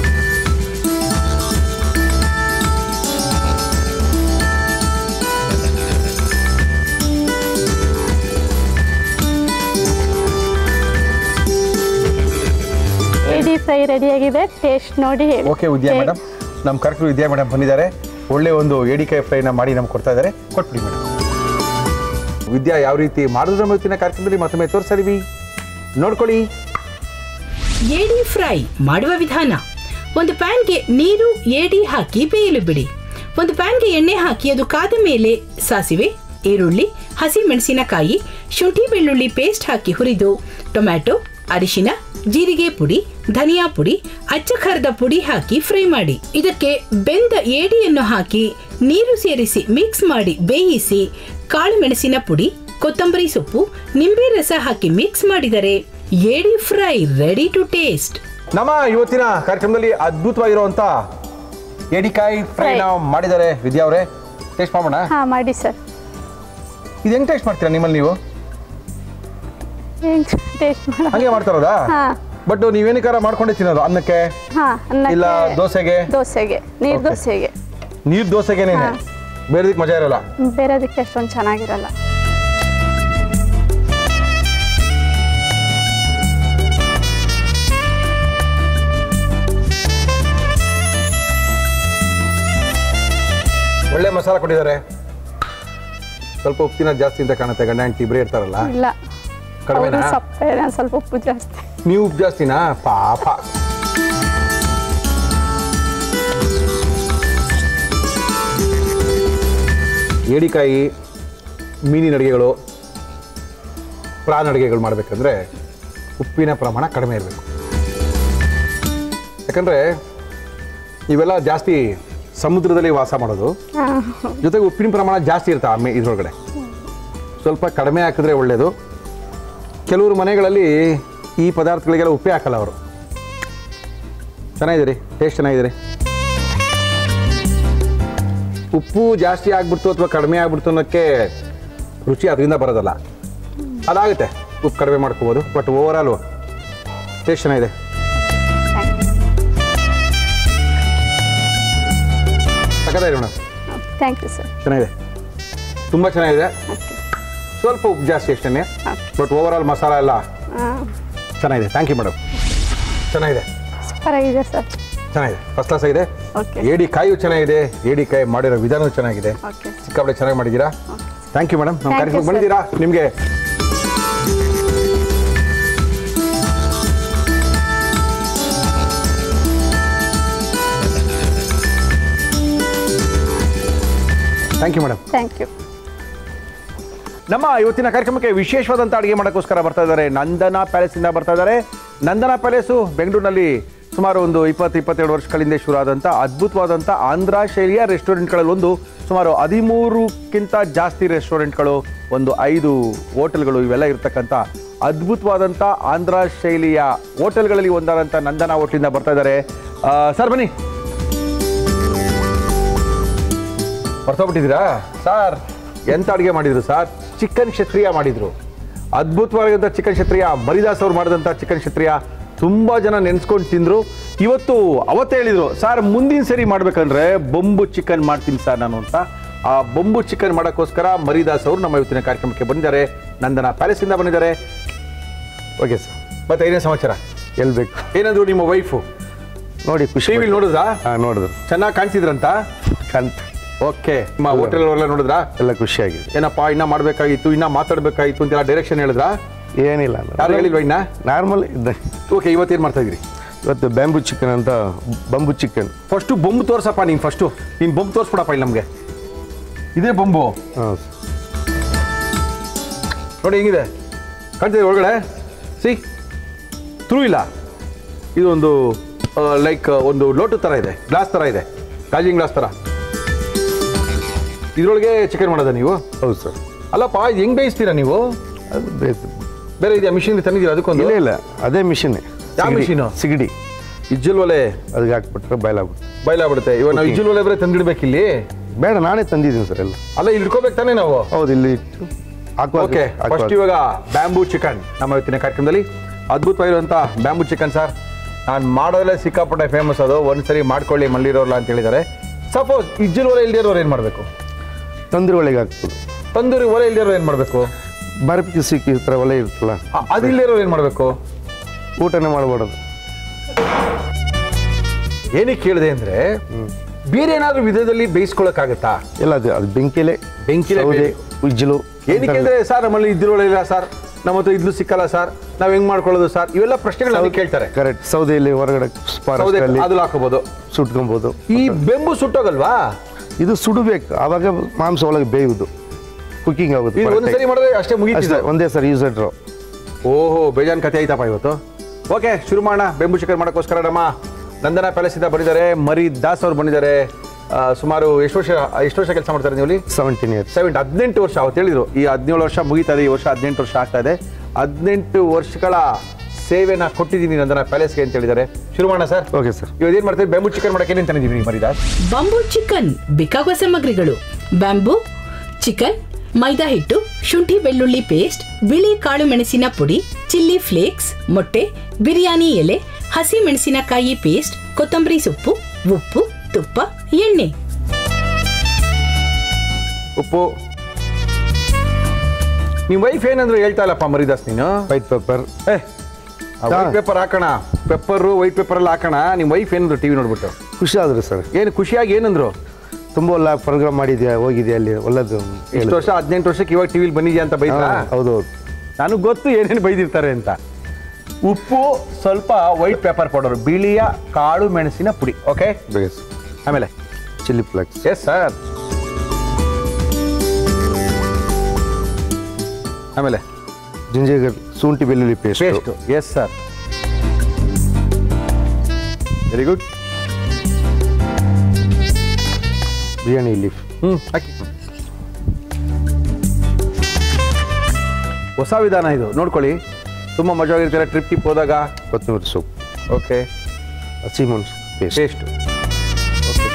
ಏಡಿ ಫ್ರೈ ರೆಡಿಯಾಗಿದೆ ಟೇಸ್ಟ್ ನೋಡಿ ಹೇಳಿ ಓಕೆ ವಿದ್ಯಾ ಟೇ- ಮೇಡಮ್ ನಮ್ಮ ಕರೆಕ್ಟರ್ ವಿದ್ಯಾ ಮೇಡಮ್ ಬಂದಿದ್ದಾರೆ ಒಳ್ಳೆ ಒಂದು ಏಡಿಕಾಯಿ ಫ್ರೈನ ಮಾಡಿ ನಮ್ಗೆ ಕೊಡ್ತಾ ಇದ್ದಾರೆ ಕೊಟ್ಬಿಡಿ ಮೇಡಮ್ ವಿದ್ಯಾ ಯಾವ ರೀತಿ ಮಾಡಿದ್ರೆ ಇವತ್ತಿನ ಕಾರ್ಯಕ್ರಮದಲ್ಲಿ ಮತ್ತೊಮ್ಮೆ ತೋರಿಸ್ತಾ ಇದೀವಿ ನೋಡ್ಕೊಳ್ಳಿ ಏಡಿ ಫ್ರೈ ಮಾಡುವ ವಿಧಾನ ಒಂದು ಪ್ಯಾನ್ಗೆ ನೀರು ಏಡಿ ಹಾಕಿ ಬೇಯಲು ಬಿಡಿ ಒಂದು ಪ್ಯಾನ್ಗೆ ಎಣ್ಣೆ ಹಾಕಿ ಅದು ಕಾದ ಮೇಲೆ ಸಾಸಿವೆ ಈರುಳ್ಳಿ ಹಸಿ ಮೆಣಸಿನಕಾಯಿ ಶುಂಠಿ ಬೆಳ್ಳುಳ್ಳಿ ಪೇಸ್ಟ್ ಹಾಕಿ ಹುರಿದು ಟೊಮ್ಯಾಟೊ ಅರಿಶಿನ ಜೀರಿಗೆ ಪುಡಿ ಧನಿಯಾ ಪುಡಿ ಅಚ್ಚ ಖಾರದ ಪುಡಿ ಹಾಕಿ ಫ್ರೈ ಮಾಡಿ ಇದಕ್ಕೆ ಬೆಂದ ಏಡಿಯನ್ನು ಹಾಕಿ ನೀರು ಸೇರಿಸಿ ಮಿಕ್ಸ್ ಮಾಡಿ ಬೇಯಿಸಿ ಕಾಳು ಮೆಣಸಿನ ಪುಡಿ ಕೊತ್ತಂಬರಿ ಸೊಪ್ಪು ನಿಂಬೆ ರಸ ಹಾಕಿ ಮಿಕ್ಸ್ ಮಾಡಿದರೆ ಏಡಿ ಫ್ರೈ ರೆಡಿ ಟು ಟೇಸ್ಟ್ ನಮ್ಮ ಇವತ್ತಿನ ಕಾರ್ಯಕ್ರಮದಲ್ಲಿ ಅದ್ಭುತವಾಗಿರುವಂತ ಏಡಿಕಾಯಿ ಫ್ರೈ Fry. ನಾವು ಮಾಡಿದ್ದಾರೆ ವಿದ್ಯಾ ಅವರೇ ಟೇಸ್ಟ್ ಮಾಡೋಣ ಹಾಂ ಮಾಡಿ ಸರ್ ಇದು ಹೆಂಗ್ ಟೇಸ್ಟ್ ಮಾಡ್ತೀರಾ ನಿಮ್ಮಲ್ಲಿ ನೀವು ಹೆಂಗೆ ಟೇಸ್ಟ್ ಮಾಡ ಹಂಗೆ ಮಾಡ್ತಾರೋದಾ ಹಾ. ಬಟ್ ನೀವೇನಕ್ಕಾರ ಮಾಡ್ಕೊಂಡೇ ತಿನ್ನೋದು ಅನ್ನಕ್ಕೆ ಹಾಂ ಇಲ್ಲ ದೋಸೆಗೆ ದೋಸೆಗೆ ನೀರು Okay. ದೋಸೆಗೆ ನೀರ್ ದೋಸೆಗೇನೆ ಹಾ. ಬೇರೆದಕ್ಕೆ ಮಜಾ ಇರಲ್ಲ ಬೇರೆದಕ್ಕೆ ಅಷ್ಟೊಂದು ಚೆನ್ನಾಗಿರಲ್ಲ ಒಳ್ಳೆ ಮಸಾಲ ಕೊಟ್ಟಿದ್ದಾರೆ ಸ್ವಲ್ಪ ಉಪ್ಪು ತಿನ್ನೋದು ಜಾಸ್ತಿ ಅಂತ ಕಾಣುತ್ತೆ ಗಂಡ ಹೆಂಡತಿ ಇಬ್ಬರೇ ಇರ್ತಾರಲ್ಲ ಇಲ್ಲ ಕಡಿಮೆನಾ? ಅವರು ಸಪ್ಪೆ ಸ್ವಲ್ಪ ಉಪ್ಪು ಜಾಸ್ತಿ ನೀವು ಉಪ್ಪು ಜಾಸ್ತಿನಾ ಪಾಪ ಏಡಿಕಾಯಿ ಮೀನಿನ ಅಡುಗೆಗಳು ಪ್ರಾನ್ ಅಡುಗೆಗಳು ಮಾಡಬೇಕಂದ್ರೆ ಉಪ್ಪಿನ ಪ್ರಮಾಣ ಕಡಿಮೆ ಇರಬೇಕು ಯಾಕಂದರೆ ಇವೆಲ್ಲ ಜಾಸ್ತಿ ಸಮುದ್ರದಲ್ಲಿ ವಾಸ ಮಾಡೋದು ಹಾಂ ಜೊತೆಗೆ ಉಪ್ಪಿನ ಪ್ರಮಾಣ ಜಾಸ್ತಿ ಇರುತ್ತೆ ಆ ಮೇ ಇದ್ರೊಳಗಡೆ ಸ್ವಲ್ಪ ಕಡಿಮೆ ಹಾಕಿದ್ರೆ ಒಳ್ಳೆಯದು ಕೆಲವರು ಮನೆಗಳಲ್ಲಿ ಈ ಪದಾರ್ಥಗಳಿಗೆಲ್ಲ ಉಪ್ಪೇ ಹಾಕಲ್ಲ ಅವರು ಚೆನ್ನಾಗಿದೆ ರೀ ಟೇಸ್ಟ್ ಚೆನ್ನಾಗಿದೆ ರೀ ಉಪ್ಪು ಜಾಸ್ತಿ ಆಗ್ಬಿಡ್ತು ಅಥವಾ ಕಡಿಮೆ ಆಗ್ಬಿಡ್ತು ಅನ್ನೋಕ್ಕೆ ರುಚಿ ಅದರಿಂದ ಬರೋದಲ್ಲ ಅದಾಗುತ್ತೆ ಉಪ್ಪು ಕಡಿಮೆ ಮಾಡ್ಕೋಬೋದು ಬಟ್ ಓವರ್ ಆಲ್ ಟೇಸ್ಟ್ ಚೆನ್ನಾಗಿದೆ ಸಕ್ಕತ್ತಾಗಿದೆ ಮೇಡಮ್ ಥ್ಯಾಂಕ್ ಯು ಸರ್ ಚೆನ್ನಾಗಿದೆ ತುಂಬ ಚೆನ್ನಾಗಿದೆ ಓಕೆ ಸ್ವಲ್ಪ ಉಪ್ಪು ಜಾಸ್ತಿ ಅಷ್ಟೇ Okay. But over all masala ಎಲ್ಲ ಹಾಂ ಚೆನ್ನಾಗಿದೆ ಥ್ಯಾಂಕ್ ಯು ಮೇಡಮ್ ಚೆನ್ನಾಗಿದೆ ಸೂಪರ್ ಆಗಿದೆ ಸರ್ ಚೆನ್ನಾಗಿದೆ ಫಸ್ಟ್ ಕ್ಲಾಸ್ ಆಗಿದೆ ಓಕೆ ಏಡಿ ಕಾಯಿಯು ಚೆನ್ನಾಗಿದೆ ಏಡಿ ಕಾಯಿ ಮಾಡಿರೋ ವಿಧಾನವೂ ಚೆನ್ನಾಗಿದೆ ಓಕೆ ಸಿಕ್ಕಾಪಟ್ಟೆ ಚೆನ್ನಾಗಿ ಮಾಡಿದ್ದೀರಾ ಥ್ಯಾಂಕ್ ಯು ಮೇಡಮ್ ನಮ್ಮ Thank you, ಕಾರ್ಯಕ್ರಮಕ್ಕೆ sir. ಬಂದಿದ್ದೀರಾ ನಿಮಗೆ thank you madam thank you ನಮ್ಮ ಇವತ್ತಿನ ಕಾರ್ಯಕ್ರಮಕ್ಕೆ ವಿಶೇಷವಾದಂಥ ಅಡುಗೆ ಮಾಡೋಕ್ಕೋಸ್ಕರ ಬರ್ತಾ ಇದ್ದಾರೆ ನಂದನ ಪ್ಯಾಲೇಸಿಂದ ಬರ್ತಾ ಇದ್ದಾರೆ ನಂದನ ಪ್ಯಾಲೇಸು ಬೆಂಗಳೂರಿನಲ್ಲಿ ಸುಮಾರು ಒಂದು ಇಪ್ಪತ್ತು ಇಪ್ಪತ್ತೆರಡು ವರ್ಷಗಳಿಂದ ಶುರು ಆದಂಥ ಅದ್ಭುತವಾದಂಥ ಆಂಧ್ರ ಶೈಲಿಯ ರೆಸ್ಟೋರೆಂಟ್ಗಳಲ್ಲಿ ಒಂದು ಸುಮಾರು ಹದಿಮೂರಕ್ಕಿಂತ ಜಾಸ್ತಿ ರೆಸ್ಟೋರೆಂಟ್ಗಳು ಒಂದು ಐದು ಹೋಟೆಲ್ಗಳು ಇವೆಲ್ಲ ಇರ್ತಕ್ಕಂಥ ಅದ್ಭುತವಾದಂಥ ಆಂಧ್ರ ಶೈಲಿಯ ಹೋಟೆಲ್ಗಳಲ್ಲಿ ಒಂದಾದಂಥ ನಂದನ ಹೋಟ್ಲಿಂದ ಬರ್ತಾ ಇದ್ದಾರೆ ಸರ್ ಬನ್ನಿ ಮರ್ತೋಗ್ಬಿಟ್ಟಿದ್ದೀರಾ ಸರ್ ಎಂತ ಅಡುಗೆ ಮಾಡಿದ್ರು ಸರ್ ಚಿಕನ್ ಕ್ಷತ್ರಿಯ ಮಾಡಿದ್ರು ಅದ್ಭುತವಾಗಿರುವಂಥ ಚಿಕನ್ ಕ್ಷತ್ರಿಯ ಮರಿದಾಸ್ ಅವ್ರು ಮಾಡಿದಂಥ ಚಿಕನ್ ಕ್ಷತ್ರಿಯ ತುಂಬ ಜನ ನೆನೆಸ್ಕೊಂಡು ತಿಂದರು ಇವತ್ತು ಅವತ್ತೇ ಹೇಳಿದರು ಸರ್ ಮುಂದಿನ ಸರಿ ಮಾಡ್ಬೇಕಂದ್ರೆ ಬೊಂಬು ಚಿಕನ್ ಮಾಡ್ತೀನಿ ಸರ್ ನಾನು ಅಂತ ಆ ಬೊಂಬು ಚಿಕನ್ ಮಾಡೋಕ್ಕೋಸ್ಕರ ಮರಿದಾಸ್ ಅವರು ನಮ್ಮ ಇವತ್ತಿನ ಕಾರ್ಯಕ್ರಮಕ್ಕೆ ಬಂದಿದ್ದಾರೆ ನಂದನ ಪ್ಯಾಲೇಸಿಂದ ಬಂದಿದ್ದಾರೆ ಓಕೆ ಸರ್ ಮತ್ತೆ ಏನೇ ಸಮಾಚಾರ ಹೇಳ್ಬೇಕು ಏನಂದ್ರು ನಿಮ್ಮ ವೈಫು ನೋಡಿ ಖುಷಿ ನೋಡಿದ್ರಾ ಹಾಂ ನೋಡಿದ್ರು ಚೆನ್ನಾಗಿ ಕಾಣಿಸಿದ್ರಂತ ಕಂತ ಓಕೆ ನಿಮ್ಮ ಹೋಟೆಲ್ ಎಲ್ಲ ನೋಡಿದ್ರಾ ಎಲ್ಲ ಖುಷಿಯಾಗಿದೆ ಏನಪ್ಪ ಇನ್ನ ಮಾಡ್ಬೇಕಾಗಿತ್ತು ಇನ್ನ ಮಾತಾಡ್ಬೇಕಾಗಿತ್ತು ಅಂತೆಲ್ಲ ಡೈರೆಕ್ಷನ್ ಹೇಳಿದ್ರಾ ಏನಿಲ್ಲ ಯಾರು ಹೇಳಿಲ್ವಾ ಇನ್ನ ನಾರ್ಮಲ್ ಇದ್ದ ಓಕೆ ಇವತ್ತೇನು ಮಾಡ್ತಾ ಇದ್ರಿ ಇವತ್ತು ಬ್ಯಾಂಬು ಚಿಕನ್ ಅಂತ ಬಂಬು ಚಿಕನ್ ಫಸ್ಟು ಬೊಂಬು ತೋರ್ಸಪ್ಪ ನೀನು ಫಸ್ಟು ನೀನು ಬೊಂಬು ತೋರಿಸ್ಬಿಡಪ್ಪ ಇಲ್ಲಿ ನಮಗೆ ಇದೇ ಬೊಂಬು ಹಾಂ ನೋಡಿ ಹೆಂಗಿದೆ ಕಾಣ್ತಿದೆ ಒಳಗಡೆ ಸಿ ಥ್ರೂ ಇಲ್ಲ ಇದು ಒಂದು ಲೈಕ್ ಒಂದು ಲೋಟು ಥರ ಇದೆ ಗ್ಲಾಸ್ ಥರ ಇದೆ ಗಾಜಿನ ಗ್ಲಾಸ್ ಥರ ಇದ್ರೊಳಗೆ ಚಿಕನ್ ಮಾಡೋದ ನೀವು ಹೌದು ಸರ್ ಅಲ್ಲಪ್ಪ ಇದು ಹೆಂಗ್ ಬೇಯಿಸ್ತೀರಾ ನೀವು ಅದು ಬೇಸ್ ಬೇರೆ ಇದೆಯಾ ಮಿಷಿನ್ ತಂದಿದ್ದೀರಾ ಅದಕ್ಕೊಂದು ಇಲ್ಲ ಇಲ್ಲ ಅದೇ ಮಿಷಿನ್ ಯಾವ machine? ಸಿಗಡಿ ಇಜ್ಜಲ್ ಒಲೆ ಅದಕ್ಕೆ ಹಾಕ್ಬಿಟ್ರೆ ಬಯಲಾಗ್ಬಿಟ್ಟು ಬಯಲಾಗ್ಬಿಡುತ್ತೆ ಇವಾಗ ನಾವು ಇಜ್ಜಲ್ ಒಲೆ ಬರೀ ತಂದಿಡ್ಬೇಕಿಲ್ಲಿ ಬೇಡ ನಾನೇ ತಂದಿದ್ದೀನಿ ಸರ್ ಎಲ್ಲ ಅಲ್ಲ ಇಲ್ಲಿ ಇಟ್ಕೋಬೇಕು ತಾನೇ ನಾವು ಹೌದು ಇಲ್ಲಿ ಇಟ್ಟು ಹಾಕುವಾಗ ಓಕೆ ಫಸ್ಟ್ ಹಾಕುವಾಗ. ಇವಾಗ ಬ್ಯಾಂಬೂ ಚಿಕನ್ ನಮ್ಮ ಇವತ್ತಿನ ಕಾರ್ಯಕ್ರಮದಲ್ಲಿ ಅದ್ಭುತವಾಗಿರುವಂಥ ಬ್ಯಾಂಬೂ ಚಿಕನ್ ಸರ್ ನಾನು ಮಾಡೋದ್ರಲ್ಲೇ ಸಿಕ್ಕಾಪಟ್ಟೆ ಫೇಮಸ್ ಅದು ಒಂದ್ಸರಿ ಮಾಡ್ಕೊಳ್ಳಿ ಮಲ್ಲಿರೋಲ್ಲ ಅಂತ ಹೇಳಿದ್ದಾರೆ ಸಪೋಸ್ ಇಜ್ಜಲ್ ಒಲೆ ಇಲ್ದಿರೋರು ಏನು ಮಾಡಬೇಕು ತಂದ್ರೆ ಒಳಗೆ ಹಾಕ್ಬೋದು ತಂದೂರಿ ಒಲೆ ಇಲ್ದಿರೋರು ಏನು ಮಾಡಬೇಕು ಬರ್ಪಿಗೆ ಸಿಕ್ಕಿ ಈ ಥರ ಒಲೆ ಇರ್ತಲ್ಲ ಅದು ಇಲ್ದಿರೋರು ಏನು ಮಾಡಬೇಕು ಊಟನೇ ಮಾಡಬಾರ್ದು ಏನಕ್ಕೆ ಕೇಳಿದೆ ಅಂದರೆ ಬೇರೆ ಏನಾದರೂ ವಿಧದಲ್ಲಿ ಬೇಯಿಸ್ಕೊಳಕ್ಕಾಗತ್ತಾ ಎಲ್ಲ ಅದು ಅದು ಬೆಂಕಿಲೇ ಬೆಂಕಿಲೇ ಸೌದೆ ಬೇರೆ. ಉಜ್ಜಲು ಏನಕ್ಕೆ ಅಂದರೆ ಸರ್ ನಮ್ಮಲ್ಲಿ ಇದ್ದಿರೋಳೆ ಇಲ್ಲ ಸರ್ ನಮ್ಮ ಹತ್ರ ಇದ್ಲು ಸಿಕ್ಕಲ್ಲ ಸರ್ ನಾವು ಹೆಂಗ್ ಮಾಡ್ಕೊಳ್ಳೋದು ಸರ್ ಇವೆಲ್ಲ ಪ್ರಶ್ನೆಗಳು ನನಗೆ ಕೇಳ್ತಾರೆ ಕರೆಕ್ಟ್ ಸೌದೆಯಲ್ಲಿ ಹೊರಗಡೆ ಸೌದೆ ಸ್ಪಾರಲ್ಲಿ ಅದ್ರಲ್ಲಿ ಹಾಕೋಬಹುದು ಸುಟ್ಕೊಬೋದು ಈ ಬೆಂಬು ಸುಟ್ಟೋಗಲ್ವಾ ಇದು ಸುಡಬೇಕು ಆವಾಗ ಮಾಂಸ ಒಳಗೆ ಬೇಯುವುದು ಕುಕಿಂಗ್ ಆಗುತ್ತೆ ಇದು correct ಒಂದ್ಸರಿ ಆಗಿ. ಮಾಡಿದ್ರೆ ಅಷ್ಟೇ ಅಷ್ಟೇ ಮುಗೀತಿದೆ ಒಂದೇ ಸರಿ ಯೂಸ್ ಇಟ್ರು ಓಹೋ ಬೇಜಾನ್ ಕತೆ ಆಯ್ತಪ್ಪ ಇವತ್ತು ಓಕೆ ಶುರು ಮಾಡೋಣ ಬೆಂಬು ಚಿಕನ್ ಮಾಡೋಕ್ಕೋಸ್ಕರ ನಮ್ಮ ನಂದನ ಪ್ಯಾಲೇಸ್ ಇಂದ ಬಂದಿದ್ದಾರೆ ಮರಿ ದಾಸ್ ಅವ್ರು ಬಂದಿದ್ದಾರೆ ಆ, ಸುಮಾರು ಎಷ್ಟು ವರ್ಷ ಎಷ್ಟು ವರ್ಷ ಕೆಲಸ ಮಾಡ್ತಾರೆ ನೀವು ಇಲ್ಲಿ ಸೆವೆಂಟೀನ್ ಇಯರ್ಸ್ ಸೆವೆಂಟ್ ಹದಿನೆಂಟು ವರ್ಷ ಅವತ್ತು ಹೇಳಿದ್ರು ಈ ಹದಿನೇಳು ವರ್ಷ ಮುಗೀತಾ ಇದೆ ಈ ವರ್ಷ ಹದಿನೆಂಟು ವರ್ಷ ಆಗ್ತಾ ಇದೆ ಹದಿನೆಂಟು ವರ್ಷಗಳ ಸೇವೆನ ಕೊಟ್ಟಿದ್ದೀನಿ ನಂದನ ಪ್ಯಾಲೇಸ್ಗೆ ಅಂತ ಹೇಳಿದ್ದಾರೆ ಶುರು ಮಾಡೋಣ ಸರ್ ಓಕೆ ಸರ್ ಇವತ್ತು ಏನು ಮಾಡ್ತೀವಿ ಬೆಂಬು ಚಿಕನ್ ಮಾಡಕ್ಕೆ ಏನೇನು ತಂದಿದ್ದೀವಿ ಮರಿದಾಸ್ ಬಾಂಬು ಚಿಕನ್ ಬೇಕಾಗುವ ಸಾಮಗ್ರಿಗಳು ಬ್ಯಾಂಬೂ ಚಿಕನ್ ಮೈದಾ ಹಿಟ್ಟು ಶುಂಠಿ ಬೆಳ್ಳುಳ್ಳಿ ಪೇಸ್ಟ್ ಬಿಳಿ ಕಾಳು ಮೆಣಸಿನ ಪುಡಿ ಚಿಲ್ಲಿ ಫ್ಲೇಕ್ಸ್ ಮೊಟ್ಟೆ ಬಿರಿಯಾನಿ ಎಲೆ ಹಸಿ ಮೆಣಸಿನಕಾಯಿ ಪೇಸ್ಟ್ ಕೊತ್ತಂಬರಿ ಸೊಪ್ಪು ಉಪ್ಪು ತುಪ್ಪ ಎಣ್ಣೆ ಉಪ್ಪು ನಿಮ್ಮ ವೈಫ್ ಏನಂದ್ರು ಹೇಳ್ತಾ ಇಲ್ಲಪ್ಪ ಮರಿದಾಸ್ ನೀನು ವೈಟ್ ಪೆಪ್ಪರ್ ಏ ವೈಟ್ ಪೇಪರ್ ಹಾಕೋಣ ಪೆಪ್ಪರು ವೈಟ್ ಪೇಪರ್ ಎಲ್ಲ ಹಾಕೋಣ ನಿಮ್ಮ ವೈಫ್ ಏನಂದ್ರು ಟಿವಿ ನೋಡ್ಬಿಟ್ಟು ಖುಷಿ ಆದ್ರು ಸರ್ ಏನು ಖುಷಿಯಾಗಿ ಏನಂದ್ರು ತುಂಬ ಒಳ್ಳೆ ಪ್ರೋಗ್ರಾಮ್ ಮಾಡಿದ್ಯಾ ಹೋಗಿದ್ಯಾ ಅಲ್ಲಿ ಒಳ್ಳೇದು ಇಷ್ಟು ವರ್ಷ ಹದಿನೆಂಟು ವರ್ಷಕ್ಕೆ ಇವಾಗ ಟಿವಿಲಿ ಬಂದಿದ್ಯಾ ಅಂತ ಬೈತಾ ಹೌದು ಹೌದು ನನಗೆ ಗೊತ್ತು ಏನೇನು ಬೈದಿರ್ತಾರೆ ಅಂತ ಉಪ್ಪು ಸ್ವಲ್ಪ ವೈಟ್ ಪೇಪರ್ ಪೌಡರ್ ಬಿಳಿಯ ಕಾಳು ಮೆಣಸಿನ ಪುಡಿ ಓಕೆ ಬೇಸ್ ಆಮೇಲೆ ಚಿಲ್ಲಿ ಫ್ಲೆಕ್ಸ್ ಎಸ್ ಸರ್ ಆಮೇಲೆ ಜಿಂಜರ್ ಶುಂಠಿ ಬೆಳ್ಳುಳ್ಳಿ paste paste yes sir very good biryani leaf ಹ್ಞೂ ಹಾಕಿ ಹೊಸ ವಿಧಾನ ಇದು ನೋಡ್ಕೊಳ್ಳಿ ತುಂಬ ಮಜವಾಗಿರ್ತಾರೆ ಟ್ರಿಪ್ ಟಿಪ್ ಹೋದಾಗ ಕೊತ್ತಂಬರಿ ಸೊಪ್ಪು ಓಕೆ ಹಸಿಮೆಣಸು ಪೇಸ್ಟ್ ಟೇಸ್ಟ್ ಓಕೆ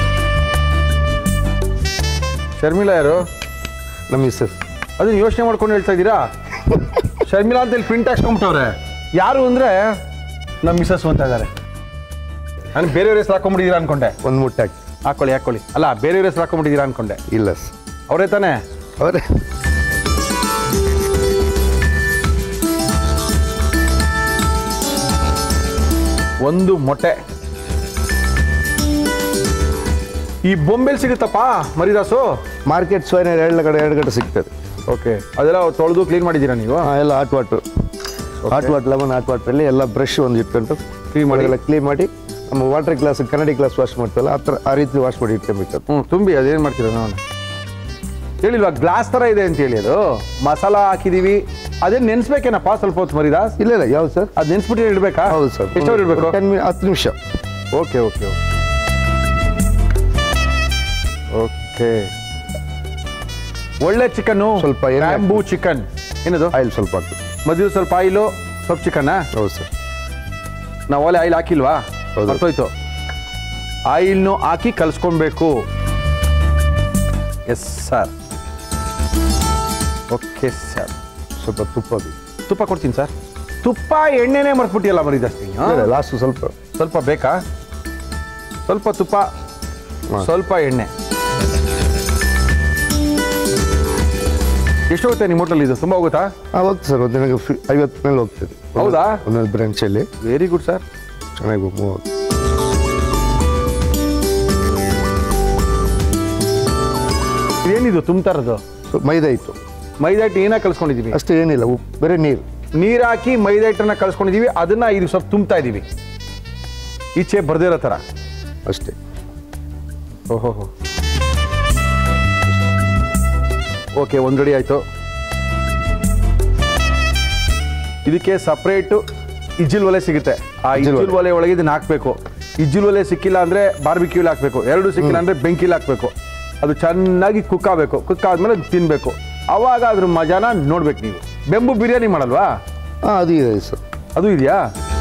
ಶರ್ಮಿಳಾ ಯಾರು ನಮ್ಮ ಮಿಸ್ಸಸ್ ಅದನ್ನ ಯೋಚನೆ ಮಾಡ್ಕೊಂಡು ಹೇಳ್ತಾ ಇದ್ದೀರಾ ಶರ್ಮಿಳಾ ಅಂತ ಇಲ್ಲಿ ಪ್ರಿಂಟ್ ಹಾಕ್ಸ್ಕೊಂಬಿಟ್ಟವ್ರೆ ಯಾರು ಅಂದರೆ ನಮ್ಮ ಮಿಸಸ್ ಅಂತ ಇದ್ದಾರೆ ನಾನು ಬೇರೆಯವ್ರ ಹೆಸರು ಹಾಕೊಂಡ್ಬಿಟ್ಟಿದ್ದೀರಾ ಅನ್ಕೊಂಡೆ ಒಂದು ಮುಟ್ಟೆ ಹಾಕಿ ಹಾಕೊಳ್ಳಿ ಹಾಕೊಳ್ಳಿ ಅಲ್ಲ ಬೇರೆಯವ್ರ ಹೆಸರು ಹಾಕೊಂಡ್ಬಿಟ್ಟಿದ್ದೀರಾ ಅನ್ಕೊಂಡೆ ಇಲ್ಲ ಸರ್ ಅವರೇ ತಾನೇ ಅವರೇ ಒಂದು ಮೊಟ್ಟೆ ಈ ಬೊಂಬೆಲ್ ಸಿಗುತ್ತಪ್ಪ ಮರಿದಾಸು ಮಾರ್ಕೆಟ್ ಸೋಯ್ನ ಎರಡು ಕಡೆ ಎರಡು ಕಡೆ ಸಿಗ್ತದೆ ಓಕೆ ಅದೆಲ್ಲ ತೊಳೆದು ಕ್ಲೀನ್ ಮಾಡಿದ್ದೀರಾ ನೀವು ಹಾಂ ಎಲ್ಲ hot water hot water lemon hot ವಾಟ್ರಲ್ಲಿ ಎಲ್ಲ ಬ್ರಷ್ ಒಂದು ಇಟ್ಕೊಂಡು Clean ಮಾಡಿ. ಎಲ್ಲ ಕ್ಲೀನ್ ಮಾಡಿ ನಮ್ಮ ವಾಟರ್ ಗ್ಲಾಸ್ ಕನ್ನಡಿ ಗ್ಲಾಸ್ ವಾಶ್ ಮಾಡ್ತೀವಲ್ಲ ಆ ಥರ ಆ ರೀತಿ ವಾಶ್ ಮಾಡಿ ಇಟ್ಕೊಬೇಕು ಹ್ಞೂ ತುಂಬಿ ಅದೇನು ಮಾಡ್ತೀರಾ ನಾವು ಹೇಳಿಲ್ವಾ ಗ್ಲಾಸ್ ಥರ ಇದೆ ಅಂತ ಹೇಳಿ ಅದು ಮಸಾಲ ಹಾಕಿದೀವಿ ಅದೇನು ನೆನೆಸ್ಬೇಕೇನಪ್ಪ ಸ್ವಲ್ಪ ಹೊತ್ತು ಮರಿದಾಸ್ ಇಲ್ಲ ಇಲ್ಲ ಯಾವ್ದು ಸರ್ ಅದು ನೆನ್ಸ್ಬಿಟ್ಟು ಇಡಬೇಕಾ ಹೌದು ಸರ್ ಎಷ್ಟು ಇಡಬೇಕು ಟೆನ್ ಮಿನಿಟ್ ಹತ್ತು ನಿಮಿಷ ಓಕೆ ಓಕೆ ಓಕೆ ಒಳ್ಳೆ ಚಿಕನ್ನು ಸ್ವಲ್ಪ ಎಣ್ಣೆ ಬ್ಯಾಂಬೂ ಚಿಕನ್ ಏನದು ಆಯಿಲ್ ಸ್ವಲ್ಪ ಹಾಕ್ಬೇಕು ಮದುವೆ ಸ್ವಲ್ಪ ಆಯಿಲು ಸ್ವಲ್ಪ ಚಿಕನ್ನಾ ಹೌದು ಸರ್ ನಾವು ಒಲೆ ಆಯಿಲ್ ಹಾಕಿಲ್ವಾ ಹೌದು. ಮರ್ತೋಯ್ತು ಆಯಿಲ್ನು ಹಾಕಿ ಕಲಿಸ್ಕೊಬೇಕು ಎಸ್ ಸರ್ ಓಕೆ ಸರ್ ಸ್ವಲ್ಪ ತುಪ್ಪ ಬೇಕು ತುಪ್ಪ ಕೊಡ್ತೀನಿ ಸರ್ ತುಪ್ಪ ಎಣ್ಣೆನೇ ಮರ್ತ್ಬಿಟ್ಟಿಯಲ್ಲ ಮರಿದಸ್ತಿ ಲಾಸ್ಟ್ ಸ್ವಲ್ಪ ಸ್ವಲ್ಪ ಬೇಕಾ ಸ್ವಲ್ಪ ತುಪ್ಪ ಹಾ. ಸ್ವಲ್ಪ ಎಣ್ಣೆ ಎಷ್ಟು ಹೋಗುತ್ತೆ ನಿಮ್ಮ ಹೋಟೆಲ್ ಇದು ತುಂಬ ಹೋಗುತ್ತಾ ಹಾಂ ಹೋಗ್ತದೆ ಸರ್ ಒಂದು ದಿನಕ್ಕೆ ಫಿ ಐವತ್ತು ಮೇಲೆ ಹೋಗ್ತದೆ ಹೌದಾ? ಒಂದೊಂದು ಬ್ರಾಂಚಲ್ಲಿ ವೆರಿ ಗುಡ್ ಸರ್ ಚೆನ್ನಾಗಿ ಮೂವ್ ಆಗುತ್ತೆ ಇದೇನಿದು ತುಂಬ್ತಾ ಇರೋದು ಸೊ ಮೈದಾ ಇತ್ತು ಮೈದಾ ಹಿಟ್ಟು ಏನ ಕಲ್ಸ್ಕೊಂಡಿದೀವಿ ಅಷ್ಟೇ ಏನಿಲ್ಲ ಉಪ್ಪು ಬರೀ ನೀರು ನೀರು ಹಾಕಿ ಮೈದಾ ಹಿಟ್ಟನ್ನ ಕಳ್ಸ್ಕೊಂಡಿದೀವಿ ಅದನ್ನ ಇದು ಸ್ವಲ್ಪ ತುಂಬ್ತಾ ಇದೀವಿ ಈಚೆ ಬರ್ದಿರೋ ಥರ ಅಷ್ಟೇ ಓಹೋ ಓಕೆ ಒಂದು ಗಡಿ ಆಯಿತು ಇದಕ್ಕೆ ಸಪ್ರೇಟು ಇಜ್ಜಿಲ್ ಒಲೆ ಸಿಗುತ್ತೆ ಆ ಇಜ್ಜಿಲ್ ಇಜ್ಜಿಲ್ ಒಲೆ ಒಳಗೆ ಇದನ್ನ ಹಾಕಬೇಕು ಇಜ್ಜಿಲ್ ಒಲೆ ಸಿಕ್ಕಿಲ್ಲ ಅಂದರೆ ಬಾರ್ಬಿಕ್ಯೂಲ್ ಹಾಕಬೇಕು ಎರಡು ಸಿಕ್ಕಿಲ್ಲ ಅಂದರೆ ಬೆಂಕಿಲಿ ಹಾಕಬೇಕು ಅದು ಚೆನ್ನಾಗಿ ಕುಕ್ ಆಗಬೇಕು ಕುಕ್ ಆದಮೇಲೆ ತಿನ್ನಬೇಕು ಅವಾಗ ಅದ್ರ ಮಜಾನ ನೋಡ್ಬೇಕು ನೀವು ಬೆಂಬು ಬಿರಿಯಾನಿ ಮಾಡಲ್ವಾ ಹಾಂ ಅದು ಇದೆ ಸರ್ ಅದು ಇದೆಯಾ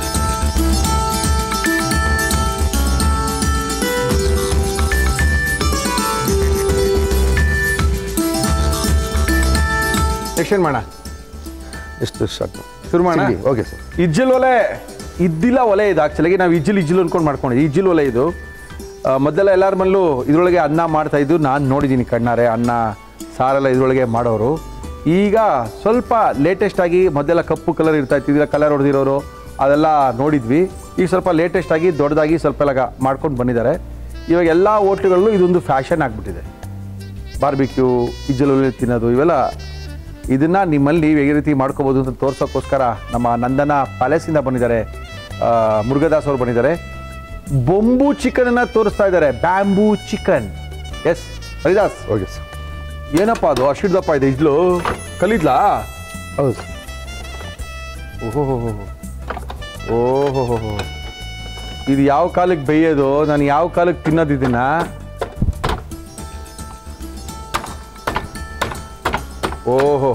ನೆಕ್ಸ್ಟ್ ಏನು ಮಾಡೋಣ ಎಷ್ಟು ಸಾಕು ಶುರು ಮಾಡೋಣ? ಓಕೆ ಸರ್ ಇಜ್ಜಿಲ್ ಒಲೆ ಇದ್ದಿಲ್ಲ ಒಲೆ ಇದು ಆ್ಯಕ್ಚುಲಾಗಿ ನಾವು ಇಜ್ಜಿಲ್ ಇಜ್ಜಿಲ್ ಅನ್ಕೊಂಡು ಮಾಡ್ಕೊಂಡಿದ್ವಿ ಇಜ್ಜಿಲ್ ಒಲೆ ಇದು ಆ, ಮೊದಲೆಲ್ಲ ಎಲ್ಲರ ಮಲ್ಲೂ ಇದರೊಳಗೆ ಅನ್ನ ಮಾಡ್ತಾ ಇದ್ದು ನಾನು ನೋಡಿದ್ದೀನಿ ಕಣ್ಣಾರೆ ಅನ್ನ ಸಾರೆಲ್ಲ ಇದರೊಳಗೆ ಮಾಡೋರು ಈಗ ಸ್ವಲ್ಪ ಲೇಟೆಸ್ಟ್ ಆಗಿ ಮೊದಲೆಲ್ಲ ಕಪ್ಪು ಕಲರ್ ಇರ್ತಾ ಇತ್ತು ಇದೆಲ್ಲ ಕಲರ್ ಹೊಡೆದಿರೋರು ಅದೆಲ್ಲ ನೋಡಿದ್ವಿ ಈಗ ಸ್ವಲ್ಪ ಲೇಟೆಸ್ಟ್ ಆಗಿ ದೊಡ್ಡದಾಗಿ ಸ್ವಲ್ಪ ಎಲ್ಲ ಮಾಡ್ಕೊಂಡು ಬಂದಿದ್ದಾರೆ ಇವಾಗ ಎಲ್ಲ ಹೋಟ್ಲುಗಳಲ್ಲೂ ಇದೊಂದು ಫ್ಯಾಷನ್ ಆಗಿಬಿಟ್ಟಿದೆ ಬಾರ್ಬಿಕ್ಯೂ ಇಜ್ಜಲಲ್ಲಿ ತಿನ್ನೋದು ಇವೆಲ್ಲ ಇದನ್ನ ನಿಮ್ಮಲ್ಲಿ ನೀವು ಹೇಗೆ ರೀತಿ ಮಾಡ್ಕೋಬೋದು ಅಂತ ತೋರ್ಸೋಕ್ಕೋಸ್ಕರ ನಮ್ಮ ನಂದನ ಪ್ಯಾಲೇಸಿಂದ ಬಂದಿದ್ದಾರೆ ಆ, ಮುರುಘದಾಸ್ ಅವರು ಬಂದಿದ್ದಾರೆ ಬೊಂಬು ಚಿಕನನ್ನು ತೋರಿಸ್ತಾ ಇದ್ದಾರೆ bamboo chicken yes Haridas okay sir ಏನಪ್ಪ ಅದು ಅಷ್ಟಿಡ್ದಪ್ಪ ಇದೆ ಇಡ್ಲು ಕಲಿದ್ಲಾ ಹೌದು ಸರ್ ಓಹೋ ಓಹೋ ಇದು ಯಾವ ಕಾಲಕ್ಕೆ ಬೇಯೋದು ನಾನು ಯಾವ ಕಾಲಕ್ಕೆ ತಿನ್ನೋದು ಇದನ್ನ ಓಹೋ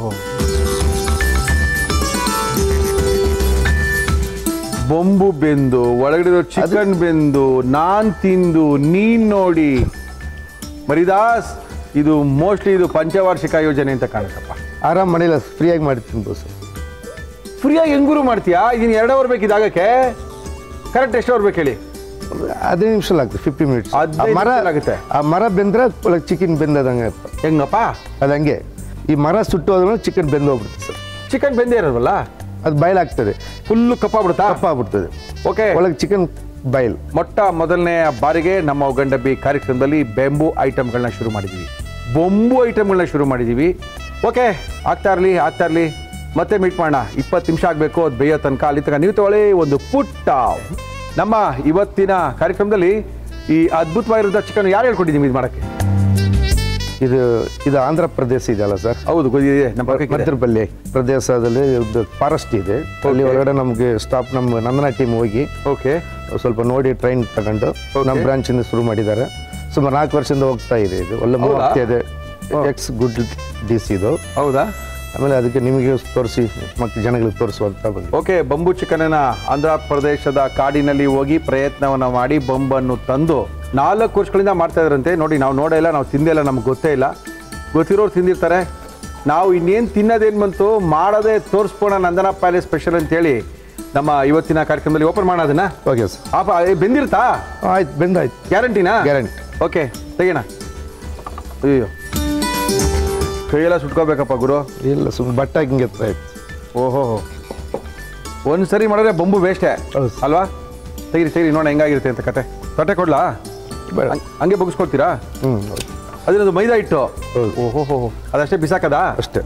ಬೊಂಬು ಬೆಂದು ಒಳಗಡೆ ಚಿಕನ್ ಬೆಂದು ನಾನ್ ತಿಂದು ನೀನ್ ನೋಡಿ ಮರಿದಾಸ್ ಇದು ಮೋಸ್ಟ್ಲಿ ಇದು ಪಂಚವಾರ್ಷಿಕ ಯೋಜನೆ ಅಂತ ಕಾಣುತ್ತಪ್ಪ ಆರಾಮ್ ಮನೇಲಿ ಫ್ರೀಯಾಗಿ ಮಾಡಿ ತಿನ್ಬೋದು ಸರ್ ಫ್ರೀಯಾಗಿ ಹೆಂಗೂರು ಮಾಡ್ತೀಯಾ ಇದನ್ನ ಎರಡು ಅವರ್ ಬೇಕು ಇದಾಗಕ್ಕೆ ಕರೆಕ್ಟ್ ಎಷ್ಟು ಅವರ್ ಬೇಕು ಹೇಳಿ ಹದಿನೈದು ನಿಮಿಷ ಆಗ್ತದೆ ಫಿಫ್ಟಿ ಮಿನಿಟ್ಸ್ ಹದಿನೈದು ಮರ ನಿಮಿಷ ಆಗುತ್ತೆ. ಆ ಮರ ಬೆಂದ್ರೆ ಒಳಗೆ ಚಿಕನ್ ಬೆಂದದಂಗೆ ಇರ್ತದೆ ಹೆಂಗಪ್ಪ ಅದು ಹಂಗೆ ಈ ಮರ ಸುಟ್ಟು ಹೋದ್ಮೇಲೆ ಚಿಕನ್ ಬೆಂದು ಹೋಗ್ಬಿಡುತ್ತೆ ಸರ್ ಚಿಕನ್ ಬೆಂದೇ ಇರೋಲ್ವಲ್ಲ ಅದು ಬಯಲಾಗ್ತದೆ ಫುಲ್ಲು ಕಪ್ಪಾಗ್ಬಿಡುತ್ತಾ ಕಪ್ಪಾಗ್ಬಿಡ್ತದೆ ಓಕೆ ಒಳಗೆ ಚಿಕನ್ ಬಯಲ್ ಮೊಟ್ಟ ಮೊದಲನೆಯ ಬಾರಿಗೆ ನಮ್ಮ ಒಗಂಡಬ್ಬಿ ಕಾರ್ಯಕ್ರಮದಲ್ಲಿ ಬೆಂಬು ಐಟಮ್ಗಳನ್ನ ಶುರು ಮಾಡಿದ್ದೀವಿ ಬೊಂಬು ಐಟಮ್ಗಳನ್ನ ಶುರು ಮಾಡಿದ್ದೀವಿ ಓಕೆ ಆಗ್ತಾ ಇರಲಿ ಆಗ್ತಾ ಇರಲಿ ಮತ್ತೆ ಮೀಟ್ ಮಾಡೋಣ ಇಪ್ಪತ್ತು ನಿಮಿಷ ಆಗಬೇಕು ಅದು ಬೇಯೋ ತನಕ ಅಲ್ಲಿ ತನಕ ನೀವು ತಗೊಳ್ಳಿ ಒಂದು ಪುಟ್ಟ ನಮ್ಮ ಇವತ್ತಿನ ಕಾರ್ಯಕ್ರಮದಲ್ಲಿ ಈ ಅದ್ಭುತವಾಗಿರುವಂಥ ಚಿಕನ್ ಯಾರು ಹೇಳ್ಕೊಟ್ಟಿದ್ದೀವಿ ಇದು ಮಾಡೋಕ್ಕೆ ಇದು ಇದು ಆಂಧ್ರ ಪ್ರದೇಶ ಇದೆಯಲ್ಲ ಸರ್ ಹೌದು ಗೊತ್ತಿದೆ ನಮ್ಮ ಪಕ್ಕಕ್ಕಿದೆ. ಮಧ್ಯಬಲ್ಲಿ ಪ್ರದೇಶದಲ್ಲಿ ಒಂದು ಫಾರೆಸ್ಟ್ ಇದೆ ಅಲ್ಲಿ Okay. ಒಳಗಡೆ ನಮಗೆ ಸ್ಟಾಪ್ ನಮ್ಮ ನಂದನ ಟೀಮ್ ಹೋಗಿ ಓಕೆ ಸ್ವಲ್ಪ ನೋಡಿ ಟ್ರೈನ್ ತಗೊಂಡು Okay. ನಮ್ಮ ಬ್ರಾಂಚಿಂದ ಶುರು ಮಾಡಿದ್ದಾರೆ ಸುಮಾರು ನಾಲ್ಕು ವರ್ಷದಿಂದ ಹೋಗ್ತಾ ಇದೆ ಇದು ಒಳ್ಳೆ ಮೂವ್ ಹೌದಾ? ಆಗ್ತಾ ಇದೆ ಹಾ. ಎಕ್ಸ್ ಗುಡ್ ಡಿಸ್ ಇದು ಹೌದಾ ಆಮೇಲೆ ಅದಕ್ಕೆ ನಿಮಗೆ ತೋರಿಸಿ ಮತ್ತೆ ಜನಗಳಿಗೆ ತೋರಿಸುವಂತ ಬಂದು ಓಕೆ ಬಂಬು ಚಿಕನ್ನ ಆಂಧ್ರ ಪ್ರದೇಶದ ಕಾಡಿನಲ್ಲಿ ಹೋಗಿ ಪ್ರಯತ್ನವನ್ನ ಮಾಡಿ ಬೊಂಬನ್ನು ತಂದು ನಾಲ್ಕು ವರ್ಷಗಳಿಂದ ಮಾಡ್ತಾ ಇದ್ರಂತೆ ನೋಡಿ ನಾವು ನೋಡೇ ಇಲ್ಲ ನಾವು ತಿಂದೇ ಇಲ್ಲ ನಮ್ಗೆ ಗೊತ್ತೇ ಇಲ್ಲ ಗೊತ್ತಿರೋರು ತಿಂದಿರ್ತಾರೆ ನಾವು ಇನ್ನೇನು ತಿನ್ನೋದೇನು ಬಂತು ಮಾಡೋದೇ ತೋರಿಸ್ಬೋಣ ನಂದನ ಪ್ಯಾಲೇಸ್ ಸ್ಪೆಷಲ್ ಅಂತೇಳಿ ನಮ್ಮ ಇವತ್ತಿನ ಕಾರ್ಯಕ್ರಮದಲ್ಲಿ ಓಪನ್ ಮಾಡೋದನ್ನ ಓಕೆ ಸರ್ ಪಾಪ ಏ, ಬೆಂದಿರುತ್ತಾ ಆಯ್ತು ಬೆಂದಾಯ್ತು ಗ್ಯಾರಂಟಿನಾ Guarantee. ಓಕೆ ತೆಗೋಣ ಅಯ್ಯೋ ಕೈಯೆಲ್ಲ ಸುಟ್ಕೋಬೇಕಪ್ಪ ಗುರು ಇಲ್ಲ ಸುಮ್ಮನೆ ಬಟ್ಟೆ ಹಿಂಗೆ ಎತ್ತರ ಆಯ್ತು ಓಹೋ ಒಂದು ಸರಿ ಮಾಡಿದ್ರೆ ಬೊಂಬು ವೇಸ್ಟೇ ಹೌದು. ಅಲ್ವಾ ತೆಗಿರಿ ತೆಗಿರಿ ನೋಡ ಹೆಂಗಾಗಿರುತ್ತೆ ಅಂತ ಕತೆ ತಟ್ಟೆ ಕೊಡ್ಲಾ ಬೇಡ ಹಂಗ್- ಹಂಗೆ ಬಗ್ಸ್ಕೊಡ್ತೀರಾ ಹ್ಞೂ ಹೌದು ಅದೇನದು ಮೈದಾ ಹಿಟ್ಟು ಹೌದು. ಓಹೋ ಹೋ ಅದಷ್ಟೇ ಬಿಸಾಕದಾ ಅಷ್ಟೇ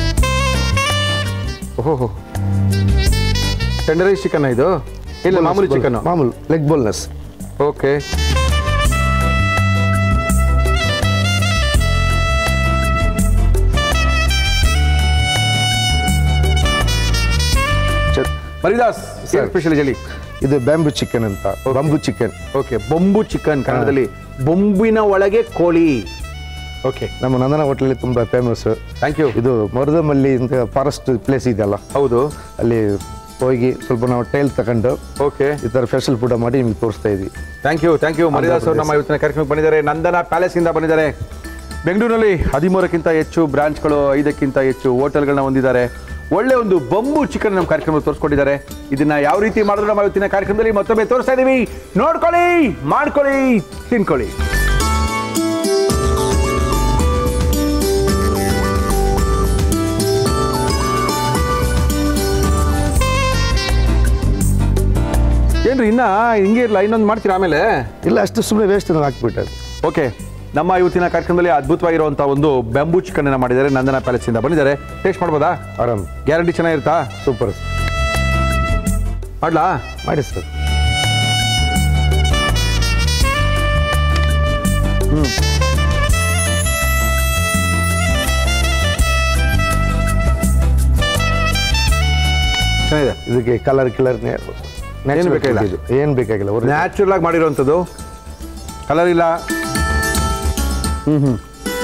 ಓಹೋ ಟೆಂಡರೈಸ್ ಚಿಕನ್ ಇದು ಇಲ್ಲ ಮಾಮೂಲಿ ಚಿಕನ್ ಮಾಮೂಲು leg boneless okay Maridas Sir. Special ಹೇಳಿ ಇದು ಬ್ಯಾಂಬು ಚಿಕನ್ ಅಂತ ಬಂಬು ಚಿಕನ್ ಓಕೆ ಬೊಂಬು ಚಿಕನ್ ಕನ್ನಡದಲ್ಲಿ ಬೊಂಬಿನ ಒಳಗೆ ಕೋಳಿ ಓಕೆ ನಮ್ಮ ನಂದನ ಹೋಟ್ಲಲ್ಲಿ ತುಂಬ ಫೇಮಸ್ ಥ್ಯಾಂಕ್ ಯು ಇದು ಮರುದಮಲ್ಲಿ ಅಂತ ಫಾರೆಸ್ಟ್ ಪ್ಲೇಸ್ ಇದೆಯಲ್ಲ ಹೌದು ಅಲ್ಲಿ ಹೋಗಿ ಸ್ವಲ್ಪ ನಾವು ಟೈಲ್ ತಗೊಂಡು ಓಕೆ ಈ ಥರ ಸ್ಪೆಷಲ್ ಫುಡ್ ಮಾಡಿ ನಿಮ್ಗೆ ತೋರಿಸ್ತಾ ಇದ್ವಿ thank you thank you Maridas ಅವರು ನಮ್ಮ ಇವತ್ತಿನ ಕಾರ್ಯಕ್ರಮಕ್ಕೆ ಬಂದಿದ್ದಾರೆ ನಂದನ ಪ್ಯಾಲೇಸಿಂದ ಬಂದಿದ್ದಾರೆ ಬೆಂಗಳೂರಿನಲ್ಲಿ ಹದಿಮೂರಕ್ಕಿಂತ ಹೆಚ್ಚು ಬ್ರಾಂಚ್ಗಳು ಐದಕ್ಕಿಂತ ಹೆಚ್ಚು ಹೋಟೆಲ್ಗಳನ್ನ ಹೊಂದಿದ್ದಾರೆ ಒಳ್ಳೆ ಒಂದು ಬಂಬು ಚಿಕನ್ ನಮ್ಮ ಕಾರ್ಯಕ್ರಮ ತೋರಿಸ್ಕೊಟ್ಟಿದ್ದಾರೆ ಇದನ್ನ ಯಾವ ರೀತಿ ಮಾಡಿದ್ರು ನಮ್ಮ ಇವತ್ತಿನ ಕಾರ್ಯಕ್ರಮದಲ್ಲಿ ಮತ್ತೊಮ್ಮೆ ತೋರಿಸ್ತಾ ಇದೀವಿ ನೋಡ್ಕೊಳ್ಳಿ ಮಾಡ್ಕೊಳ್ಳಿ ತಿನ್ಕೊಳ್ಳಿ ಏನ್ರಿ ಇನ್ನ ಹಿಂಗೆ ಇರಲ್ಲ ಇನ್ನೊಂದು ಮಾಡ್ತೀರಾ ಆಮೇಲೆ ಇಲ್ಲ ಅಷ್ಟು ಸುಮ್ಮನೆ ವೇಸ್ಟ್ ನಾವು ಹಾಕ್ಬಿಟ್ಟದು ಓಕೆ ನಮ್ಮ ಇವತ್ತಿನ ಕಾರ್ಯಕ್ರಮದಲ್ಲಿ ಅದ್ಭುತವಾಗಿರುವಂಥ ಒಂದು ಬೆಂಬೂ ಚಿಕನ್ ಮಾಡಿದ್ದಾರೆ ನಂದನ ಪ್ಯಾಲೇಸಿಂದ ಬಂದಿದ್ದಾರೆ ಟೇಸ್ಟ್ ಮಾಡ್ಬೋದಾ ಆರಾಮ್ ಗ್ಯಾರಂಟಿ ಚೆನ್ನಾಗಿರುತ್ತಾ ಸೂಪರ್ ಮಾಡ್ಲಾ ಮಾಡಿ ಸರ್ ಚೆನ್ನಾಗಿದೆ ಇದಕ್ಕೆ ಕಲರ್ ಕಿಲರ್ ಏನು ಬೇಕಾಗಿಲ್ಲ? ಏನು ಬೇಕಾಗಿಲ್ಲ ಒಳ್ಳೆ- ನ್ಯಾಚುರಲ್ ಆಗಿ ಮಾಡಿರೋವಂಥದ್ದು ಕಲರ್ ಇಲ್ಲ ಹ್ಞೂ ಹ್ಞೂ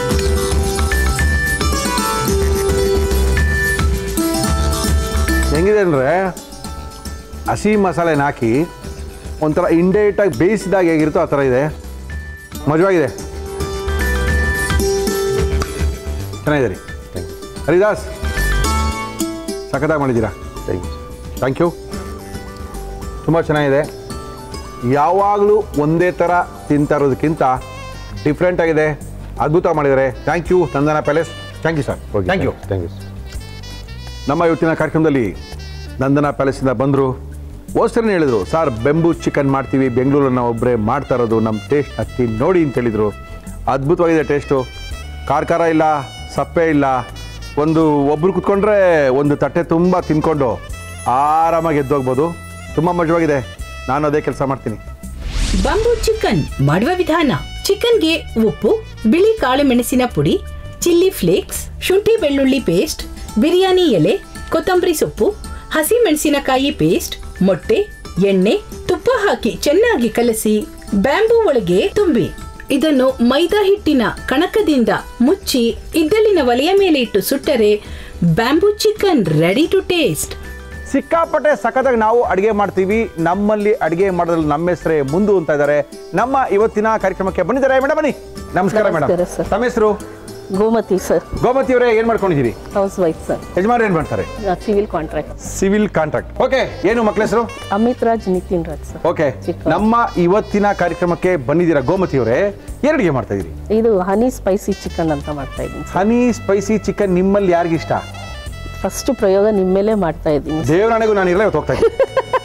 ಹೆಂಗಿದೆ ಅಂದರೆ ಹಸಿ ಮಸಾಲೆನ ಹಾಕಿ ಒಂಥರ ಇಂಡೈರೆಕ್ಟಾಗಿ ಬೇಯಿಸಿದಾಗ ಹೇಗಿರುತ್ತೋ ಆ ಥರ ಇದೆ ಮಜವಾಗಿದೆ ಚೆನ್ನಾಗಿದೆ ರೀ ಹರಿದಾಸ್ ಸಖತ್ತಾಗಿ ಮಾಡಿದ್ದೀರಾ Thank you. ಥ್ಯಾಂಕ್ ಯು ತುಂಬ ಚೆನ್ನಾಗಿದೆ ಯಾವಾಗಲೂ ಒಂದೇ ಥರ ತಿಂತಾ ಇರೋದಕ್ಕಿಂತ ಡಿಫ್ರೆಂಟ್ ಆಗಿದೆ ಅದ್ಭುತ ಮಾಡಿದ್ದಾರೆ thank you Nandana Palace thank you sir Okay, thank you Thank you. ನಮ್ಮ ಇವತ್ತಿನ ಕಾರ್ಯಕ್ರಮದಲ್ಲಿ ನಂದನ ಪ್ಯಾಲೇಸಿಂದ ಬಂದರು ಹೋಸ್ಟರ್ನ ಹೇಳಿದ್ರು ಸರ್ ಬೆಂಬೂ ಚಿಕನ್ ಮಾಡ್ತೀವಿ ಬೆಂಗಳೂರನ್ನ ಒಬ್ಬರೇ ಮಾಡ್ತಾ ಇರೋದು ನಮ್ಮ ಟೇಸ್ಟ್ ಹತ್ತಿ ನೋಡಿ ಅಂತ ಹೇಳಿದರು ಅದ್ಭುತವಾಗಿದೆ ಟೇಸ್ಟು ಖಾರ ಖಾರ ಇಲ್ಲ ಸಪ್ಪೆ ಇಲ್ಲ ಒಂದು ಒಬ್ರು ಕುತ್ಕೊಂಡ್ರೆ ಒಂದು ತಟ್ಟೆ ತುಂಬ ತಿನ್ಕೊಂಡು ಆರಾಮಾಗಿ ಎದ್ದೋಗ್ಬೋದು ತುಂಬ ಮಜವಾಗಿದೆ ನಾನು ಅದೇ ಕೆಲಸ ಮಾಡ್ತೀನಿ ಬಂಬೂ ಚಿಕನ್ ಮಾಡುವ ವಿಧಾನ ಚಿಕನ್ಗೆ ಉಪ್ಪು ಬಿಳಿ ಕಾಳು ಮೆಣಸಿನ ಪುಡಿ ಚಿಲ್ಲಿ ಫ್ಲೇಕ್ಸ್ ಶುಂಠಿ ಬೆಳ್ಳುಳ್ಳಿ ಪೇಸ್ಟ್ ಬಿರಿಯಾನಿ ಎಲೆ ಕೊತ್ತಂಬರಿ ಸೊಪ್ಪು ಹಸಿ ಮೆಣಸಿನಕಾಯಿ ಪೇಸ್ಟ್ ಮೊಟ್ಟೆ ಎಣ್ಣೆ ತುಪ್ಪ ಹಾಕಿ ಚೆನ್ನಾಗಿ ಕಲಸಿ ಬ್ಯಾಂಬೂ ಒಳಗೆ ತುಂಬಿ ಇದನ್ನು ಮೈದಾ ಹಿಟ್ಟಿನ ಕಣಕದಿಂದ ಮುಚ್ಚಿ ಇದ್ದಲಿನ ಒಲೆಯ ಮೇಲೆ ಇಟ್ಟು ಸುಟ್ಟರೆ bamboo chicken ready to taste ಸಿಕ್ಕಾಪಟ್ಟೆ ಸಖತ್ತಾಗಿ ನಾವು ಅಡುಗೆ ಮಾಡ್ತೀವಿ ನಮ್ಮಲ್ಲಿ ಅಡುಗೆ ಮಾಡೋದ್ರಲ್ಲಿ ನಮ್ಮ ಹೆಸರೇ ಮುಂದು ಅಂತ ಇದ್ದಾರೆ ನಮ್ಮ ಇವತ್ತಿನ ಕಾರ್ಯಕ್ರಮಕ್ಕೆ ಬಂದಿದ್ದಾರೆ ಮೇಡಮ್ ಬನ್ನಿ ನಮಸ್ಕಾರ ಮೇಡಮ್ ನಮಸ್ಕಾರ ಸರ್. ತಮ್ಮ ಹೆಸರು ಗೋಮತಿ ಸರ್ ಗೋಮತಿ ಅವರೇ ಏನ್ ಮಾಡ್ಕೊಂಡಿದ್ದೀರಿ ಹೌಸ್ ವೈಫ್ ಸರ್ ಯಜಮಾನ್ ಏನ್ ಮಾಡ್ತಾರೆ civil contract civil contract okay ಏನು ಮಕ್ಳ ಹೆಸರು ಅಮಿತ್ ರಾಜ್ ನಿತಿನ್ ರಾಜ್ ಸರ್ ಓಕೆ ಚಿಕ್ಕ- ನಮ್ಮ ಇವತ್ತಿನ ಕಾರ್ಯಕ್ರಮಕ್ಕೆ ಬಂದಿದ್ದೀರಾ ಗೋಮತಿ ಅವರೇ ಏನ್ ಅಡುಗೆ ಮಾಡ್ತಾ ಇದೀರಿ ಇದು ಹನಿ ಸ್ಪೈಸಿ ಚಿಕನ್ ಅಂತ ಮಾಡ್ತಾ ಇದ್ದೀನಿ ಸರ್ ಹನಿ ಸ್ಪೈಸಿ ಚಿಕನ್ ನಿಮ್ಮಲ್ಲಿ ಯಾರಿಗಿಷ್ಟ ಫಸ್ಟ್ ಪ್ರಯೋಗ ನಿಮ್ಮ ಮೇಲೆ ಮಾಡ್ತಾ ಇದ್ದೀನಿ ದೇವರಾಣೆಗೂ ನಾನು ಇರಲ್ಲ ಇವತ್ತು ಹೋಗ್ತಾ ಇದ್ದೀನಿ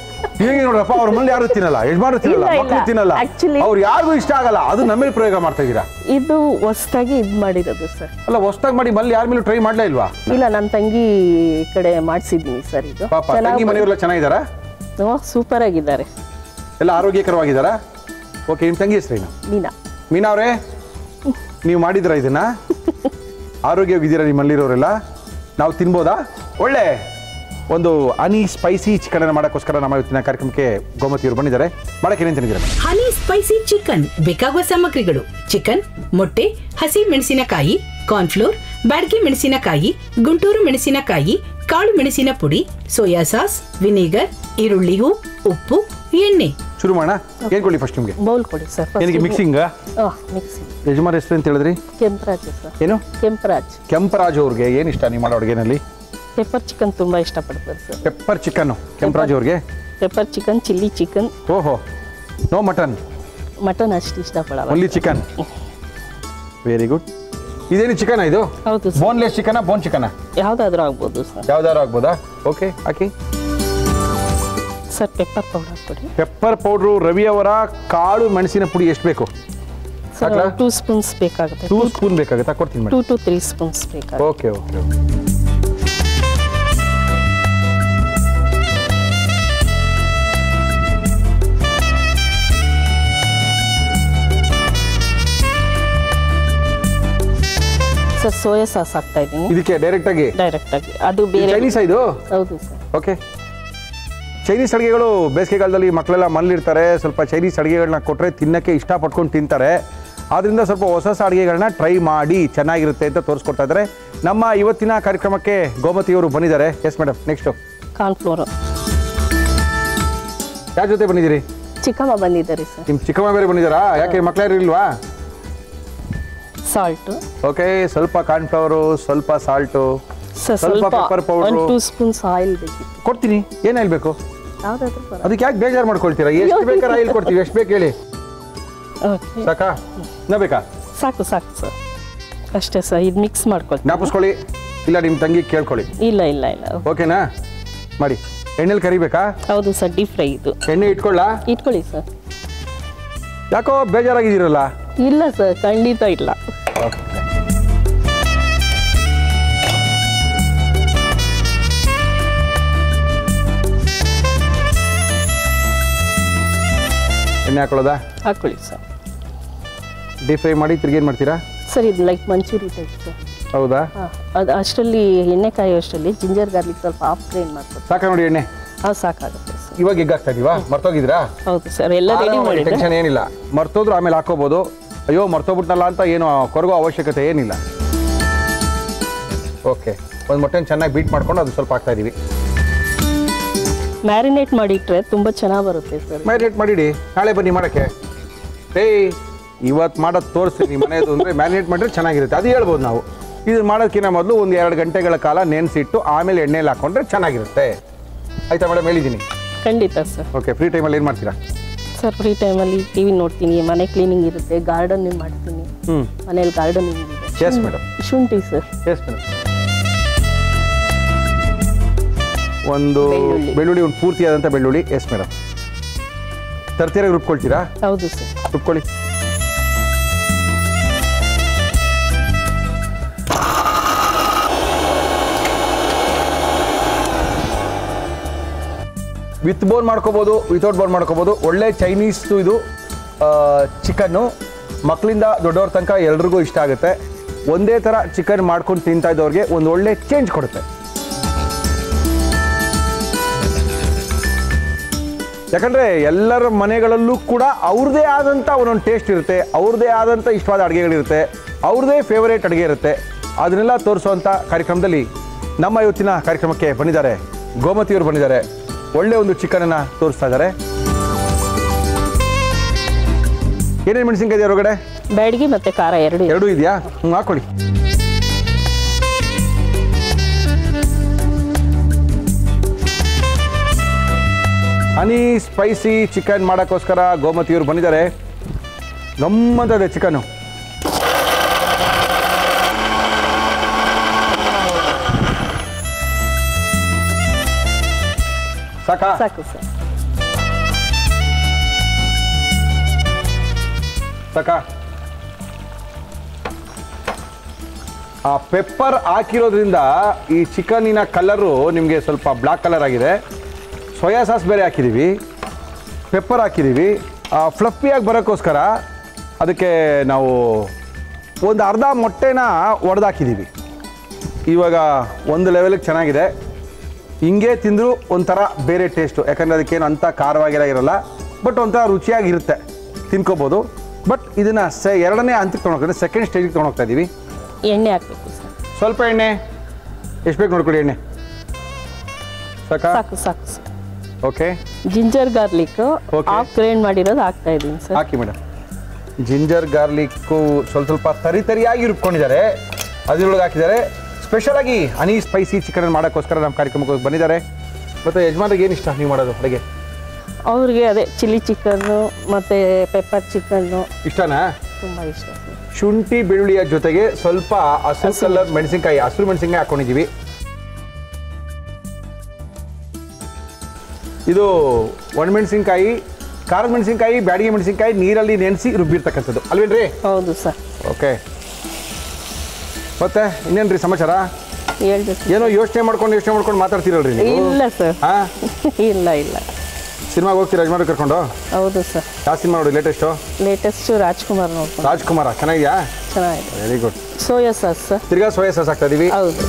ಈಗ ನೋಡ್ರಪ್ಪ ಅವ್ರ ಮನೇಲಿ ಯಾರು ತಿನ್ನಲ್ಲ ಯಜಮಾನರು ತಿನ್ನಲ್ಲ ಇಲ್ಲ, ಮಕ್ಕಳು ಇಲ್ಲ. ತಿನ್ನಲ್ಲ Actually- ಅವ್ರು ಯಾರಿಗೂ ಇಷ್ಟ ಆಗಲ್ಲ ಅದು ನಮ್ಮಲ್ಲಿ ಪ್ರಯೋಗ ಮಾಡ್ತಾ ಇದ್ದೀರಾ ಇದು ಹೊಸ್ದಾಗಿ ಇದು ಮಾಡಿರೋದು ಸರ್ ಅಲ್ಲ ಹೊಸ್ದಾಗಿ ಮಾಡಿ ಮಲ್ಲಿ ಯಾರ ಮೇಲೂ ಟ್ರೈ ಮಾಡ್ಲೇ ಇಲ್ವಾ ಇಲ್ಲ ನನ್ನ ತಂಗಿ ಈ ಕಡೆ ಮಾಡಿಸಿದ್ದೀನಿ ಸರ್ ಇದು ಪಾಪ ತಂಗಿ ಮನೆಯವರೆಲ್ಲ ಚೆನ್ನಾಗಿದ್ದಾರಾ ಸೂಪರ್ ಆಗಿದ್ದಾರೆ ಎಲ್ಲ ಆರೋಗ್ಯಕರವಾಗಿದ್ದಾರಾ ಓಕೆ ನಿಮ್ಮ ತಂಗಿ ಹೆಸರೇನು ಮೀನಾ ಮೀನಾ ಅವರೇ ನೀವು ಮಾಡಿದ್ದೀರಾ ಇದನ್ನ ಆರೋಗ್ಯವಾಗಿದ್ದೀರಾ ನಿಮ್ಮಲ್ಲಿರೋರೆಲ್ಲ ನಾವು ತಿನ್ಬೋದಾ ಒಳ್ಳೆ ಒಂದು ಹನಿ ಸ್ಪೈಸಿ ಚಿಕನ್ ಅನ್ನು ಮಾಡೋಕ್ಕೋಸ್ಕರ ನಮ್ಮ ಇವತ್ತಿನ ಕಾರ್ಯಕ್ರಮಕ್ಕೆ ಗೋಮತಿಯವರು ಬಂದಿದ್ದಾರೆ ಮಾಡಕ್ಕೆ ಏನೇನು ತಿಂದಿದ್ದೀರಾ ಮೇಡಮ್ ಹನಿ ಸ್ಪೈಸಿ ಚಿಕನ್ ಬೇಕಾಗುವ ಸಾಮಗ್ರಿಗಳು ಚಿಕನ್ ಮೊಟ್ಟೆ ಹಸಿ ಮೆಣಸಿನಕಾಯಿ ಕಾರ್ನ್ಫ್ಲೋರ್ ಬ್ಯಾಡಗಿ ಮೆಣಸಿನಕಾಯಿ ಗುಂಟೂರು ಮೆಣಸಿನಕಾಯಿ ಕಾಳು ಮೆಣಸಿನ ಪುಡಿ ಸೋಯಾ ಸಾಸ್ ವಿನೆಗರ್ ಈರುಳ್ಳಿ ಹೂ ಉಪ್ಪು ಎಣ್ಣೆ ಶುರು ಮಾಡೋಣ ಏನ್ ಕೊಡಿ ಫಸ್ಟ್ ನಿಮಗೆ ಬೌಲ್ ಕೊಡಿ ಸರ್ ಏನಿಗೆ ಮಿಕ್ಸಿಂಗ್ ಮಿಕ್ಸಿಂಗ್ ಯಜಮಾನ್ ಹೆಸರು ಅಂತ ಹೇಳಿದ್ರಿ ಕೆಂಪರಾಜ್ ಸರ್ ಏನು ಕೆಂಪರಾಜ್ ಕೆಂಪರಾಜ್ ಅವ್ರಿಗೆ ಏನು ಇಷ್ಟ ನೀವು ಮಾಡೋ ಅಡುಗೆನಲ್ಲಿ ಪೆಪ್ಪರ್ ಚಿಕನ್ ತುಂಬ ಇಷ್ಟಪಡ್ತಾರೆ ಸರ್ ಪೆಪ್ಪರ್ ಚಿಕನ್ನು ಕೆಂಪರಾಜ್ ಅವ್ರಿಗೆ ಪೆಪ್ಪರ್ ಚಿಕನ್ ಚಿಲ್ಲಿ ಚಿಕನ್ ಓಹೋ ನೋ ಮಟನ್ ಮಟನ್ ಅಷ್ಟು ಇಷ್ಟಪಡಲ್ಲ ಓನ್ಲಿ ಚಿಕನ್ ವೆರಿ ಗುಡ್ ಇದೇನು ಚಿಕನ್ ಇದು ಹೌದು ಸರ್ ಬೋನ್ಲೆಸ್ ಚಿಕನ ಬೋನ್ ಚಿಕನ ಯಾವುದಾದ್ರೂ ಆಗ್ಬೋದು ಸರ್ ಯಾವ್ದಾದ್ರು ಆಗ್ಬೋದಾ ಓಕೆ ಹಾಕಿ ಸರ್ ಪೆಪ್ಪರ್ ಪೌಡರ್ ಕೊಡಿ ಪೆಪ್ಪರ್ ಪೌಡ್ರು ರವಿ ಅವರ ಕಾಳು ಮೆಣಸಿನ ಪುಡಿ ಎಷ್ಟು ಬೇಕು ಸರ್ ಹಾಕ್ಲಾ? ಟೂ ಸ್ಪೂನ್ಸ್ ಬೇಕಾಗುತ್ತೆ ಟೂ ಸ್ಪೂನ್ ಬೇಕಾಗುತ್ತಾ ಕೊಡ್ತೀನಿ two madam two three spoons ಬೇಕಾಗುತ್ತೆ okay okay sir soya sauce ಹಾಕ್ತಾ ಇದ್ದೀನಿ ಇದಕ್ಕೆ ಡೈರೆಕ್ಟ್ ಆಗಿ ಡೈರೆಕ್ಟ್ ಆಗಿ ಅದು ಬೇರೆ ಚೈನೀಸ್ ಇದು ಹೌದು ಸರ್ ಓಕೆ ಚೈನೀಸ್ ಅಡುಗೆಗಳು ಬೇಸಿಗೆಗಾಲದಲ್ಲಿ ಮಕ್ಕಳೆಲ್ಲ ಮನೇಲಿರ್ತಾರೆ ಸ್ವಲ್ಪ ಚೈನೀಸ್ ಅಡುಗೆಗಳನ್ನ ಕೊಟ್ಟರೆ ತಿನ್ನಕ್ಕೆ ಇಷ್ಟಪಟ್ಕೊಂಡು ತಿಂತಾರೆ ಆದ್ದರಿಂದ ಸ್ವಲ್ಪ ಹೊಸ ಹೊಸ ಅಡುಗೆಗಳನ್ನ ಟ್ರೈ ಮಾಡಿ ಚೆನ್ನಾಗಿರುತ್ತೆ ಅಂತ ತೋರಿಸ್ಕೊಡ್ತಾ ಇದ್ದಾರೆ ನಮ್ಮ ಇವತ್ತಿನ ಕಾರ್ಯಕ್ರಮಕ್ಕೆ ಗೋಮತಿಯವರು ಬಂದಿದ್ದಾರೆ ಎಸ್ ಮೇಡಮ್ ನೆಕ್ಸ್ಟು ಕಾರ್ನ್ಫ್ಲೋರ್ ಯಾರ ಜೊತೆ ಬಂದಿದ್ದೀರಿ ಚಿಕ್ಕಮ್ಮ ಬಂದಿದ್ದಾರೆ ಸರ್ ನಿಮ್ಮ ಚಿಕ್ಕಮ್ಮ ಬೇರೆ ಬಂದಿದ್ದಾರಾ ಯಾಕೆ ಮಕ್ಕಳ್ಯಾರು ಇಲ್ವಾ ಸಾಲ್ಟು ಓಕೆ ಸ್ವಲ್ಪ ಕಾರ್ನ್ಫ್ಲವರು ಸ್ವಲ್ಪ ಸಾಲ್ಟು ಸರ್ ಸ್ವಲ್ಪ ಸ್ವಲ್ಪ pepper powder. ಒಂದು ಟೂ ಸ್ಪೂನ್ಸ್ ಆಯಿಲ್ ಬೇಕಿತ್ತು ಕೊಡ್ತೀನಿ ಏನು ಹೇಳ್ಬೇಕು ಯಾವುದಾದ್ರೂ ಬರ ಅದಕ್ಕೆ ಯಾಕೆ ಬೇಜಾರು ಮಾಡ್ಕೊಳ್ತೀರಾ ಎಷ್ಟು ಬೇಕಾದ್ರೆ ಆಯಿಲ್ ಕೊಡ್ತೀವಿ ಎಷ್ಟು ಬೇಕು ಹೇಳಿ ಓಕೆ ಸಾಕಾ ಇನ್ನ ಬೇಕಾ ಸಾಕು ಸಾಕು ಸರ್ ಅಷ್ಟೇ ಸರ್ ಇದು ಮಿಕ್ಸ್ ಮಾಡ್ಕೊಳ್ತೀನಿ ಜ್ಞಾಪಿಸ್ಕೊಳ್ಳಿ ಇಲ್ಲ ನಿಮ್ಮ ತಂಗಿ ಕೇಳ್ಕೊಳ್ಳಿ ಇಲ್ಲ ಇಲ್ಲ ಇಲ್ಲ ಓಕೆನಾ ಮಾಡಿ ಎಣ್ಣೆಲಿ ಕರಿಬೇಕಾ ಹೌದು ಸರ್ ಡೀಪ್ ಫ್ರೈ ಇದು ಎಣ್ಣೆ ಇಟ್ಕೊಳ್ಳ ಇಟ್ಕೊಳ್ಳಿ ಸರ್ ಯಾಕೋ ಬೇಜಾರಾಗಿದ್ದೀರಲ್ಲ ಇಲ್ಲ ಸರ್ ಖಂಡಿತ ಇಲ್ಲ ಓಕೆ ಎಣ್ಣೆ ಹಾಕೊಳ್ಳೋದಾ ಹಾಕೊಳ್ಳಿ ಸರ್ ಡೀಪ್ ಫ್ರೈ ಮಾಡಿ ತಿರ್ಗಿ ಏನು ಮಾಡ್ತೀರಾ ಸರ್ ಇದು ಲೈಕ್ ಮಂಚೂರಿ ಟೈಪ್ ಸರ್ ಹೌದಾ ಹಾಂ ಅದು ಅಷ್ಟರಲ್ಲಿ ಎಣ್ಣೆ ಕಾಯೋ ಅಷ್ಟರಲ್ಲಿ ಜಿಂಜರ್ ಗಾರ್ಲಿಕ್ ಸ್ವಲ್ಪ ಆಫ್ ಗ್ರೈಂಡ್ ಮಾಡ್ಕೊಡ್ತೀವಿ ಸಾಕ ನೋಡಿ ಎಣ್ಣೆ ಹಾಂ ಸಾಕಾಗುತ್ತೆ ಸರ್ ಇವಾಗ ಎಗ್ ಹಾಕ್ತಾ ಇದೀವಾ ಮರ್ತೋಗಿದ್ರಾ ಹೌದು ಸರ್ ಎಲ್ಲ ರೆಡಿ ಮಾಡಿದ್ರೆ ಟೆನ್ಷನ್ ಏನಿಲ್ಲ ಮರ್ತೋದ್ರು ಆಮೇಲೆ ಹಾಕೋಬಹುದು ಅಯ್ಯೋ ಮರ್ತೋಗ್ಬಿಟ್ನಲ್ಲ ಅಂತ ಏನು ಕೊರಗೋ ಅವಶ್ಯಕತೆ ಏನಿಲ್ಲ ಓಕೆ ಒಂದು ಮೊಟ್ಟೆನ ಚೆನ್ನಾಗಿ ಬೀಟ್ ಮಾಡ್ಕೊಂಡು ಅದು ಸ್ವಲ್ಪ ಹಾಕ್ತಾ ಇದೀವಿ ಮ್ಯಾರಿನೇಟ್ ಮಾಡಿಟ್ರೆ ತುಂಬ ಚೆನ್ನಾಗಿ ಬರುತ್ತೆ ಸರ್ ಮ್ಯಾರಿನೇಟ್ ಮಾಡಿಡಿ ನಾಳೆ ಬನ್ನಿ ಮಾಡೋಕ್ಕೆ ಏಯ್ ಇವತ್ತು ಮಾಡೋದು ತೋರಿಸಿ ನಿಮ್ಮ ಮನೆಯದು ಅಂದರೆ ಮ್ಯಾರಿನೇಟ್ ಮಾಡಿದ್ರೆ ಚೆನ್ನಾಗಿರುತ್ತೆ ಅದು ಹೇಳ್ಬೋದು ನಾವು ಇದನ್ನ ಮಾಡೋದಕ್ಕಿಂತ ಮೊದಲು ಒಂದು ಎರಡು ಗಂಟೆಗಳ ಕಾಲ ನೆನೆಸಿಟ್ಟು ಆಮೇಲೆ ಎಣ್ಣೆಲಿ ಹಾಕೊಂಡ್ರೆ ಚೆನ್ನಾಗಿರುತ್ತೆ ಆಯ್ತಾ ಮೇಡಮ್ ಹೇಳಿದ್ದೀನಿ ಖಂಡಿತ ಸರ್ ಓಕೆ ಫ್ರೀ ಟೈಮಲ್ಲಿ ಏನು ಮಾಡ್ತೀರಾ ಸರ್ ಫ್ರೀ ಟೈಮಲ್ಲಿ ಟಿ ವಿ ನೋಡ್ತೀನಿ ಮನೆ ಕ್ಲೀನಿಂಗ್ ಇರುತ್ತೆ ಗಾರ್ಡನಿಂಗ್ ಮಾಡ್ತೀನಿ ಹ್ಞೂ ಮನೇಲಿ ಗಾರ್ಡನಿಂಗ್ ಇದೆ ಎಸ್ ಮೇಡಮ್ ಶುಂಠಿ ಸರ್ ಎಸ್ ಮೇಡಮ್ ಒಂದು ಬೆಳ್ಳುಳ್ಳಿ. ಬೆಳ್ಳುಳ್ಳಿ ಒಂದು ಪೂರ್ತಿಯಾದಂಥ ಬೆಳ್ಳುಳ್ಳಿ ಎಸ್ ಮೇಡಮ್ ತರ್ತೀರಾಗಿ ರುಬ್ಕೊಳ್ತೀರಾ ಹೌದು ಸರ್ ರುಬ್ಕೊಳ್ಳಿ ವಿತ್ ಬೋನ್ ಮಾಡ್ಕೋಬೋದು ವಿತೌಟ್ ಬೋನ್ ಮಾಡ್ಕೋಬೋದು ಒಳ್ಳೆ ಚೈನೀಸ್ದು ಇದು ಚಿಕನ್ನು ಮಕ್ಕಳಿಂದ ದೊಡ್ಡವ್ರ ತನಕ ಎಲ್ರಿಗೂ ಇಷ್ಟ ಆಗುತ್ತೆ ಒಂದೇ ಥರ ಚಿಕನ್ ಮಾಡ್ಕೊಂಡು ತಿಂತಾ ಇದ್ದವ್ರಿಗೆ ಒಂದು ಒಳ್ಳೆ ಚೇಂಜ್ ಕೊಡುತ್ತೆ ಯಾಕಂದರೆ ಎಲ್ಲರ ಮನೆಗಳಲ್ಲೂ ಕೂಡ ಅವ್ರದ್ದೇ ಆದಂಥ ಒಂದೊಂದು ಟೇಸ್ಟ್ ಇರುತ್ತೆ ಅವ್ರದ್ದೇ ಆದಂಥ ಇಷ್ಟವಾದ ಅಡುಗೆಗಳಿರುತ್ತೆ ಅವ್ರದ್ದೇ ಫೇವರೇಟ್ ಅಡುಗೆ ಇರುತ್ತೆ ಅದನ್ನೆಲ್ಲ ತೋರಿಸುವಂಥ ಕಾರ್ಯಕ್ರಮದಲ್ಲಿ ನಮ್ಮ ಇವತ್ತಿನ ಕಾರ್ಯಕ್ರಮಕ್ಕೆ ಬಂದಿದ್ದಾರೆ ಗೋಮತಿಯವರು ಬಂದಿದ್ದಾರೆ ಒಳ್ಳೆ ಒಂದು ಚಿಕನನ್ನು ತೋರಿಸ್ತಾ ಇದ್ದಾರೆ ಏನೇನು ಮೆಣಸಿನ್ಕಾಯಿ ಇದೆ ಹೊರಗಡೆ ಬ್ಯಾಡಗಿ ಮತ್ತು ಖಾರ ಎರಡು ಇದೆ. ಎರಡೂ ಇದೆಯಾ ಹ್ಞೂ ಹಾಕೊಳ್ಳಿ ಹನಿ ಸ್ಪೈಸಿ ಚಿಕನ್ ಮಾಡೋಕ್ಕೋಸ್ಕರ ಗೋಮತಿಯವರು ಬಂದಿದ್ದಾರೆ ಗಮ್ಮಂತದೆ ಚಿಕನ್ನು ಸಾಕಾ ಸಾಕು ಸರ್ ಸಾಕಾ ಆ ಪೆಪ್ಪರ್ ಹಾಕಿರೋದ್ರಿಂದ ಈ ಚಿಕನಿನ ಕಲರು ನಿಮಗೆ ಸ್ವಲ್ಪ ಬ್ಲ್ಯಾಕ್ ಕಲರ್ ಆಗಿದೆ ಸೋಯಾ ಸಾಸ್ ಬೇರೆ ಹಾಕಿದ್ದೀವಿ ಪೆಪ್ಪರ್ ಹಾಕಿದ್ದೀವಿ ಫ್ಲಫಿಯಾಗಿ ಬರೋಕ್ಕೋಸ್ಕರ ಅದಕ್ಕೆ ನಾವು ಒಂದು ಅರ್ಧ ಮೊಟ್ಟೆನ ಒಡೆದಾಕಿದ್ದೀವಿ ಇವಾಗ ಒಂದು ಲೆವೆಲಿಗೆ ಚೆನ್ನಾಗಿದೆ ಹಿಂಗೆ ತಿಂದರೂ ಒಂಥರ ಬೇರೆ ಟೇಸ್ಟು ಯಾಕಂದರೆ ಅದಕ್ಕೇನು ಅಂಥ ಖಾರವಾಗಿರ ಇರಲ್ಲ ಬಟ್ ಒಂಥರ ರುಚಿಯಾಗಿರುತ್ತೆ ತಿನ್ಕೋಬೋದು ಬಟ್ ಇದನ್ನು ಸೆ ಎರಡನೇ ಹಂತಕ್ಕೆ ತೊಗೊಂಡೋಗ್ತದೆ ಸೆಕೆಂಡ್ ಸ್ಟೇಜಿಗೆ ತೊಗೊಂಡೋಗ್ತಾ ಇದ್ದೀವಿ ಎಣ್ಣೆ ಹಾಕಬೇಕು ಸರ್ ಸ್ವಲ್ಪ ಎಣ್ಣೆ ಎಷ್ಟು ಬೇಕು ನೋಡ್ಕೊಳ್ಳಿ ಎಣ್ಣೆ ಸಾಕಾ ಸಾಕು ಸಾಕು sir okay ginger garlic Okay. Half grind ಮಾಡಿರೋದು ಹಾಕ್ತಾ ಇದ್ದೀನಿ ಸರ್ ಹಾಕಿ ಮೇಡಮ್ ಜಿಂಜರ್ ಗಾರ್ಲಿಕ್ಕು ಸ್ವಲ್ಪ ಸ್ವಲ್ಪ ತರಿ ತರಿಯಾಗಿ ರುಬ್ಕೊಂಡಿದ್ದಾರೆ ಅದ್ರೊಳಗೆ ಹಾಕಿದ್ದಾರೆ ಸ್ಪೆಷಲಾಗಿ ಹನಿ ಸ್ಪೈಸಿ ಚಿಕನ್ ಮಾಡೋಕ್ಕೋಸ್ಕರ ನಮ್ಮ ಕಾರ್ಯಕ್ರಮಕ್ಕೆ ಬಂದಿದ್ದಾರೆ ಮತ್ತು ಯಜಮಾನ್ರಿಗೆ ಏನು ಇಷ್ಟ ನೀವು ಮಾಡೋದು ಅಡುಗೆ ಅವ್ರಿಗೆ ಅದೇ ಚಿಲ್ಲಿ ಚಿಕನ್ನು ಮತ್ತು ಪೆಪ್ಪರ್ ಚಿಕನ್ನು ಇಷ್ಟನಾ ತುಂಬ ಇಷ್ಟ ಸರ್ ಶುಂಠಿ ಬೆಳ್ಳುಳ್ಳಿಯ ಜೊತೆಗೆ ಸ್ವಲ್ಪ ಹಸಿರು ಕಲರ್ ಮೆಣಸಿನ್ಕಾಯಿ ಹಸಿರು ಮೆಣಸಿನ್ಕಾಯಿ ಹಾಕೊಂಡಿದ್ದೀವಿ ಇದು ಒಣಮೆಣಸಿನ್ಕಾಯಿ ಖಾರದ ಮೆಣಸಿನ್ಕಾಯಿ ಬ್ಯಾಡಿಗೆ ಮೆಣಸಿನ್ಕಾಯಿ ನೀರಲ್ಲಿ ನೆನೆಸಿ ರುಬ್ಬಿರ್ತಕ್ಕಂಥದ್ದು ಅಲ್ವೇನ್ರಿ ಹೌದು ಸರ್ ಓಕೆ ಮತ್ತೆ ಇನ್ನೇನ್ರಿ ಸಮಾಚಾರ ಹೇಳ್ಬೇಕು ಏನೋ ಯೋಚನೆ ಮಾಡ್ಕೊಂಡು ಯೋಚನೆ ಮಾಡ್ಕೊಂಡು ಮಾತಾಡ್ತೀರಲ್ರಿ ನೀವು ಇಲ್ಲ ಸರ್ ಹಾ ಇಲ್ಲ ಇಲ್ಲ ಸಿನಿಮಾಗೆ ಹೋಗ್ತೀರಾ ಯಜಮಾನ್ ಕರ್ಕೊಂಡು ಹೌದು ಸರ್ ಯಾವ ಸಿನಿಮಾ ನೋಡಿ ಲೇಟೆಸ್ಟು ಲೇಟೆಸ್ಟು ರಾಜ್ಕುಮಾರ್ ನೋಡ್ಕೊಂಡು ರಾಜ್ಕುಮಾರ ಚೆನ್ನಾಗಿದೆಯಾ ಚೆನ್ನಾಗಿದೆ very good soya sauce sir ತಿರ್ಗಾ ಸೋಯಾ ಸಾಸ್ ಹಾಕ್ತಾ ಇದೀವಿ ಹೌದು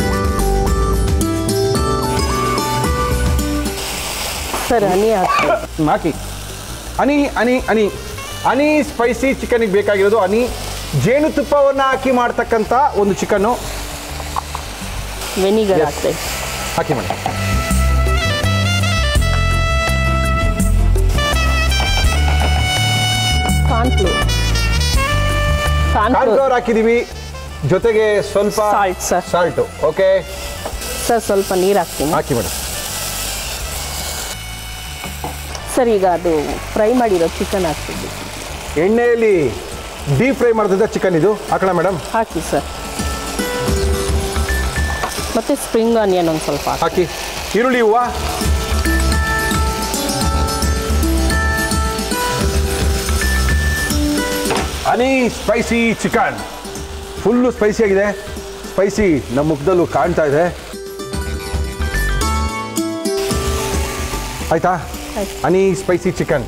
ಸರ್ ಹನಿ ಹಾಕ್ತೀನಿ ಹ್ಮ್, ಹಾಕಿ ಹನಿ ಹನಿ ಹನಿ ಹನಿ ಸ್ಪೈಸಿ ಚಿಕನಿಗೆ ಬೇಕಾಗಿರೋದು ಹನಿ ಜೇನುತುಪ್ಪವನ್ನು ಹಾಕಿ ಮಾಡ್ತಕ್ಕಂಥ ಒಂದು ಚಿಕನ್ನು ವೆನಿಗರ್ Yes. ಹಾಕ್ತಾ ಹಾಕಿ ಮೇಡಮ್ ಕಾರ್ನ್ಫ್ಲೋರ್ ಕಾರ್ನ್ಫ್ಲೋರ್ ಕಾರ್ನ್ಫ್ಲವರ್ ಹಾಕಿದೀವಿ ಜೊತೆಗೆ ಸ್ವಲ್ಪ Salt, sir. Salt okay sir ಸ್ವಲ್ಪ ನೀರು ಹಾಕ್ತೀನಿ ಹಾಕಿ ಮೇಡಮ್ ಸರ್ ಈಗ ಅದು ಫ್ರೈ ಮಾಡಿರೋ ಚಿಕನ್ ಹಾಕ್ತಿದ್ವಿ ಎಣ್ಣೆಯಲ್ಲಿ ಡೀಪ್ ಫ್ರೈ ಮಾಡ್ತಿದ್ದ ಚಿಕನ್ ಇದು ಹಾಕೋಣ ಮೇಡಮ್ ಹಾಕಿ ಸರ್ ಮತ್ತು ಸ್ಪ್ರಿಂಗ್ ಆನಿಯನ್ ಒಂದು ಸ್ವಲ್ಪ ಹಾಕಿ ಹಾಕಿ ಈರುಳ್ಳಿ ಹೂವು honey spicy chicken full spicy ಆಗಿದೆ ಸ್ಪೈಸಿ ನಮ್ಮ ಮುಖದಲ್ಲೂ ಕಾಣ್ತಾ ಇದೆ ಆಯ್ತಾ ಆಯ್ತು. Honey spicy chicken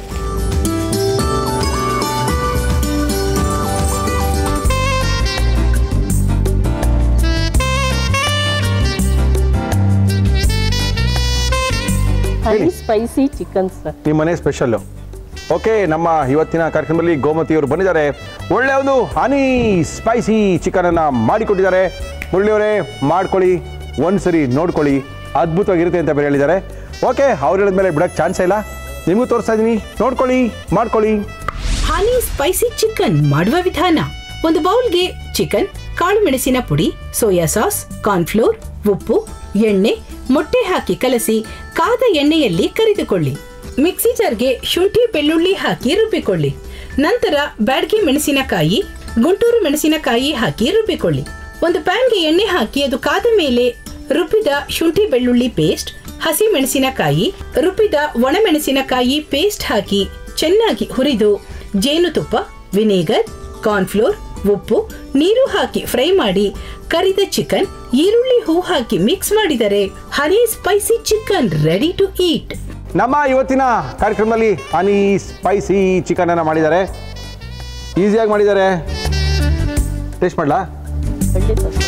honey spicy chicken sir ನಿಮ್ಮ ಮನೆ ಸ್ಪೆಷಲ್ಲು ಓಕೆ ನಮ್ಮ ಇವತ್ತಿನ ಕಾರ್ಯಕ್ರಮದಲ್ಲಿ ಗೋಮತಿಯವರು ಬಂದಿದ್ದಾರೆ ಒಳ್ಳೆ ಒಂದು ಹನಿ ಸ್ಪೈಸಿ ಚಿಕನನ್ನು ಮಾಡಿಕೊಟ್ಟಿದ್ದಾರೆ ಮುರಳಿಯವರೇ ಮಾಡ್ಕೊಳ್ಳಿ ಒಂದ್ಸರಿ ನೋಡ್ಕೊಳ್ಳಿ ಅದ್ಭುತವಾಗಿರುತ್ತೆ ಅಂತ ಬೇರೆ ಹೇಳಿದ್ದಾರೆ ಓಕೆ ಅವ್ರು ಹೇಳಿದ್ಮೇಲೆ ಬಿಡೋಕ್ಕೆ ಚಾನ್ಸೇ ಇಲ್ಲ ನಿಮಗೂ ತೋರಿಸ್ತಾ ಇದ್ದೀನಿ ನೋಡ್ಕೊಳ್ಳಿ ಮಾಡ್ಕೊಳ್ಳಿ ಹನಿ ಸ್ಪೈಸಿ ಚಿಕನ್ ಮಾಡುವ ವಿಧಾನ ಒಂದು ಬೌಲ್ಗೆ ಚಿಕನ್ ಕಾಳು ಮೆಣಸಿನ ಪುಡಿ ಸೋಯಾ ಸಾಸ್ ಕಾರ್ನ್ಫ್ಲೋರ್ ಉಪ್ಪು ಎಣ್ಣೆ ಮೊಟ್ಟೆ ಹಾಕಿ ಕಲಸಿ ಕಾದ ಎಣ್ಣೆಯಲ್ಲಿ ಕರಿದುಕೊಳ್ಳಿ ಮಿಕ್ಸಿ ಜಾರ್ಗೆ ಶುಂಠಿ ಬೆಳ್ಳುಳ್ಳಿ ಹಾಕಿ ರುಬ್ಬಿಕೊಳ್ಳಿ ನಂತರ ಬ್ಯಾಡ್ಗೆ ಮೆಣಸಿನಕಾಯಿ ಗುಂಟೂರು ಮೆಣಸಿನಕಾಯಿ ಹಾಕಿ ರುಬ್ಬಿಕೊಳ್ಳಿ ಒಂದು ಪ್ಯಾನ್ಗೆ ಎಣ್ಣೆ ಹಾಕಿ ಅದು ಕಾದ ಮೇಲೆ ರುಬ್ಬಿದ ಶುಂಠಿ ಬೆಳ್ಳುಳ್ಳಿ ಪೇಸ್ಟ್ ಹಸಿ ಮೆಣಸಿನಕಾಯಿ ರುಬ್ಬಿದ ಒಣಮೆಣಸಿನಕಾಯಿ ಪೇಸ್ಟ್ ಹಾಕಿ ಚೆನ್ನಾಗಿ ಹುರಿದು ಜೇನುತುಪ್ಪ ವಿನೇಗರ್ ಕಾರ್ನ್ಫ್ಲೋರ್ ಉಪ್ಪು ನೀರು ಹಾಕಿ ಫ್ರೈ ಮಾಡಿ ಕರಿದ ಚಿಕನ್ ಈರುಳ್ಳಿ ಹೂ ಹಾಕಿ ಮಿಕ್ಸ್ ಮಾಡಿದರೆ honey spicy chicken ready to eat ನಮ್ಮ ಇವತ್ತಿನ ಕಾರ್ಯಕ್ರಮದಲ್ಲಿ ಹನಿ ಸ್ಪೈಸಿ ಚಿಕನನ್ನು ಮಾಡಿದ್ದಾರೆ ಈಸಿಯಾಗಿ ಮಾಡಿದ್ದಾರೆ ಟೇಸ್ಟ್ ಮಾಡಲಾ ಖಂಡಿತ ಸರ್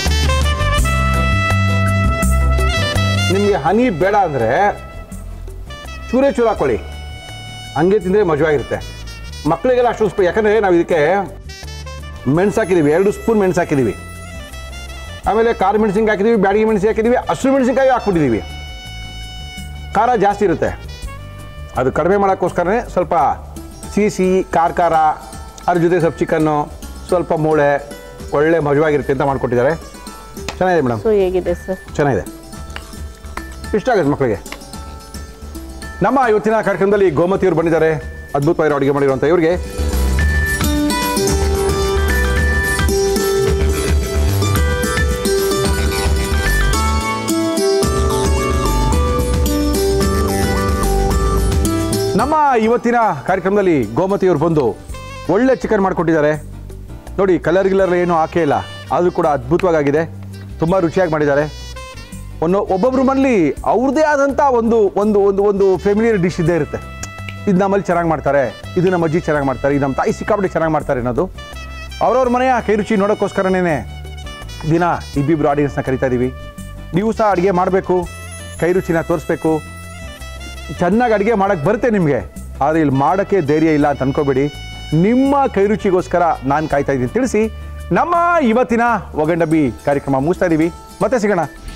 ನಿಮಗೆ ಹನಿ ಬೇಡ ಅಂದರೆ ಚೂರೇ ಚೂರು ಹಾಕೊಳ್ಳಿ ಹಂಗೆ ತಿಂದರೆ ಮಜವಾಗಿರುತ್ತೆ ಮಕ್ಕಳಿಗೆಲ್ಲ ಅಷ್ಟೊಂದು ಸ್ಪೈ ಯಾಕಂದರೆ ನಾವು ಇದಕ್ಕೆ ಮೆಣಸು ಹಾಕಿದ್ದೀವಿ ಎರಡು ಸ್ಪೂನ್ ಮೆಣಸು ಹಾಕಿದ್ದೀವಿ ಆಮೇಲೆ ಖಾರ ಮೆಣಸಿನ್ಕಾಯಿ ಹಾಕಿದ್ದೀವಿ ಬ್ಯಾಡಿಗೆ ಮೆಣಸು ಹಾಕಿದ್ದೀವಿ ಹಸಿರು ಮೆಣಸಿನ್ಕಾಯಿ ಹಾಕ್ಬಿಟ್ಟಿದ್ದೀವಿ ಖಾರ ಜಾಸ್ತಿ ಇರುತ್ತೆ ಅದು ಕಡಿಮೆ ಮಾಡೋಕ್ಕೋಸ್ಕರನೇ ಸ್ವಲ್ಪ ಸಿಹಿ ಸಿಹಿ ಖಾರ ಖಾರ ಅದ್ರ ಜೊತೆ ಸ್ವಲ್ಪ ಚಿಕನ್ನು ಸ್ವಲ್ಪ ಮೂಳೆ ಒಳ್ಳೆ ಮಜವಾಗಿರುತ್ತೆ ಅಂತ ಮಾಡಿಕೊಟ್ಟಿದ್ದಾರೆ ಚೆನ್ನಾಗಿದೆ ಮೇಡಮ್ ಸೊ ಹೇಗಿದೆ ಸರ್ ಚೆನ್ನಾಗಿದೆ ಇಷ್ಟ ಆಗುತ್ತೆ ಮಕ್ಕಳಿಗೆ ನಮ್ಮ ಇವತ್ತಿನ ಕಾರ್ಯಕ್ರಮದಲ್ಲಿ ಗೋಮತಿಯವರು ಬಂದಿದ್ದಾರೆ ಅದ್ಭುತವಾಗಿ ಅಡುಗೆ ಮಾಡಿರುವಂಥ ಇವ್ರಿಗೆ ನಮ್ಮ ಇವತ್ತಿನ ಕಾರ್ಯಕ್ರಮದಲ್ಲಿ ಗೋಮತಿಯವರು ಬಂದು ಒಳ್ಳೆ ಚಿಕನ್ ಮಾಡಿಕೊಟ್ಟಿದ್ದಾರೆ ನೋಡಿ ಕಲರ್ ಗಿಲರ್ ಏನು ಹಾಕೇ ಇಲ್ಲ ಆದರೂ ಕೂಡ ಅದ್ಭುತವಾಗಿದೆ ತುಂಬ ರುಚಿಯಾಗಿ ಮಾಡಿದ್ದಾರೆ ಒಂದು ಒಬ್ಬೊಬ್ರ ಮನೇಲಿ ಅವ್ರದ್ದೇ ಆದಂಥ ಒಂದು ಒಂದು ಒಂದು ಒಂದು ಫೆಮಿಲಿಯರ್ ಡಿಶ್ ಇದ್ದೇ ಇರುತ್ತೆ ಇದು ನಮ್ಮಲ್ಲಿ ಚೆನ್ನಾಗಿ ಮಾಡ್ತಾರೆ ಇದು ನಮ್ಮ ಅಜ್ಜಿ ಚೆನ್ನಾಗಿ ಮಾಡ್ತಾರೆ ಇದು ನಮ್ಮ ತಾಯಿ ಸಿಕ್ಕಾಪಟ್ಟೆ ಚೆನ್ನಾಗಿ ಮಾಡ್ತಾರೆ ಅನ್ನೋದು ಅವ್ರವ್ರ ಮನೆಯ ಕೈ ರುಚಿ ನೋಡೋಕ್ಕೋಸ್ಕರನೇ ದಿನ ಇಬ್ಬಿಬ್ರು ಆಡಿಯನ್ಸ್ನ ಕರಿತಾ ಇದ್ದೀವಿ ನೀವು ಸಹ ಅಡುಗೆ ಮಾಡಬೇಕು ಕೈ ರುಚಿನ ತೋರಿಸ್ಬೇಕು ಚೆನ್ನಾಗಿ ಅಡುಗೆ ಮಾಡೋಕ್ಕೆ ಬರುತ್ತೆ ನಿಮಗೆ ಆದರೆ ಇಲ್ಲಿ ಮಾಡೋಕ್ಕೆ ಧೈರ್ಯ ಇಲ್ಲ ಅಂತ ಅನ್ಕೋಬೇಡಿ ನಿಮ್ಮ ಕೈ ರುಚಿಗೋಸ್ಕರ ನಾನು ಕಾಯ್ತಾ ಇದ್ದೀನಿ ತಿಳಿಸಿ ನಮ್ಮ ಇವತ್ತಿನ ಒಗಂಡಬ್ಬಿ ಕಾರ್ಯಕ್ರಮ ಮುಗಿಸ್ತಾ ಇದ್ದೀವಿ ಮತ್ತೆ ಸಿಗೋಣ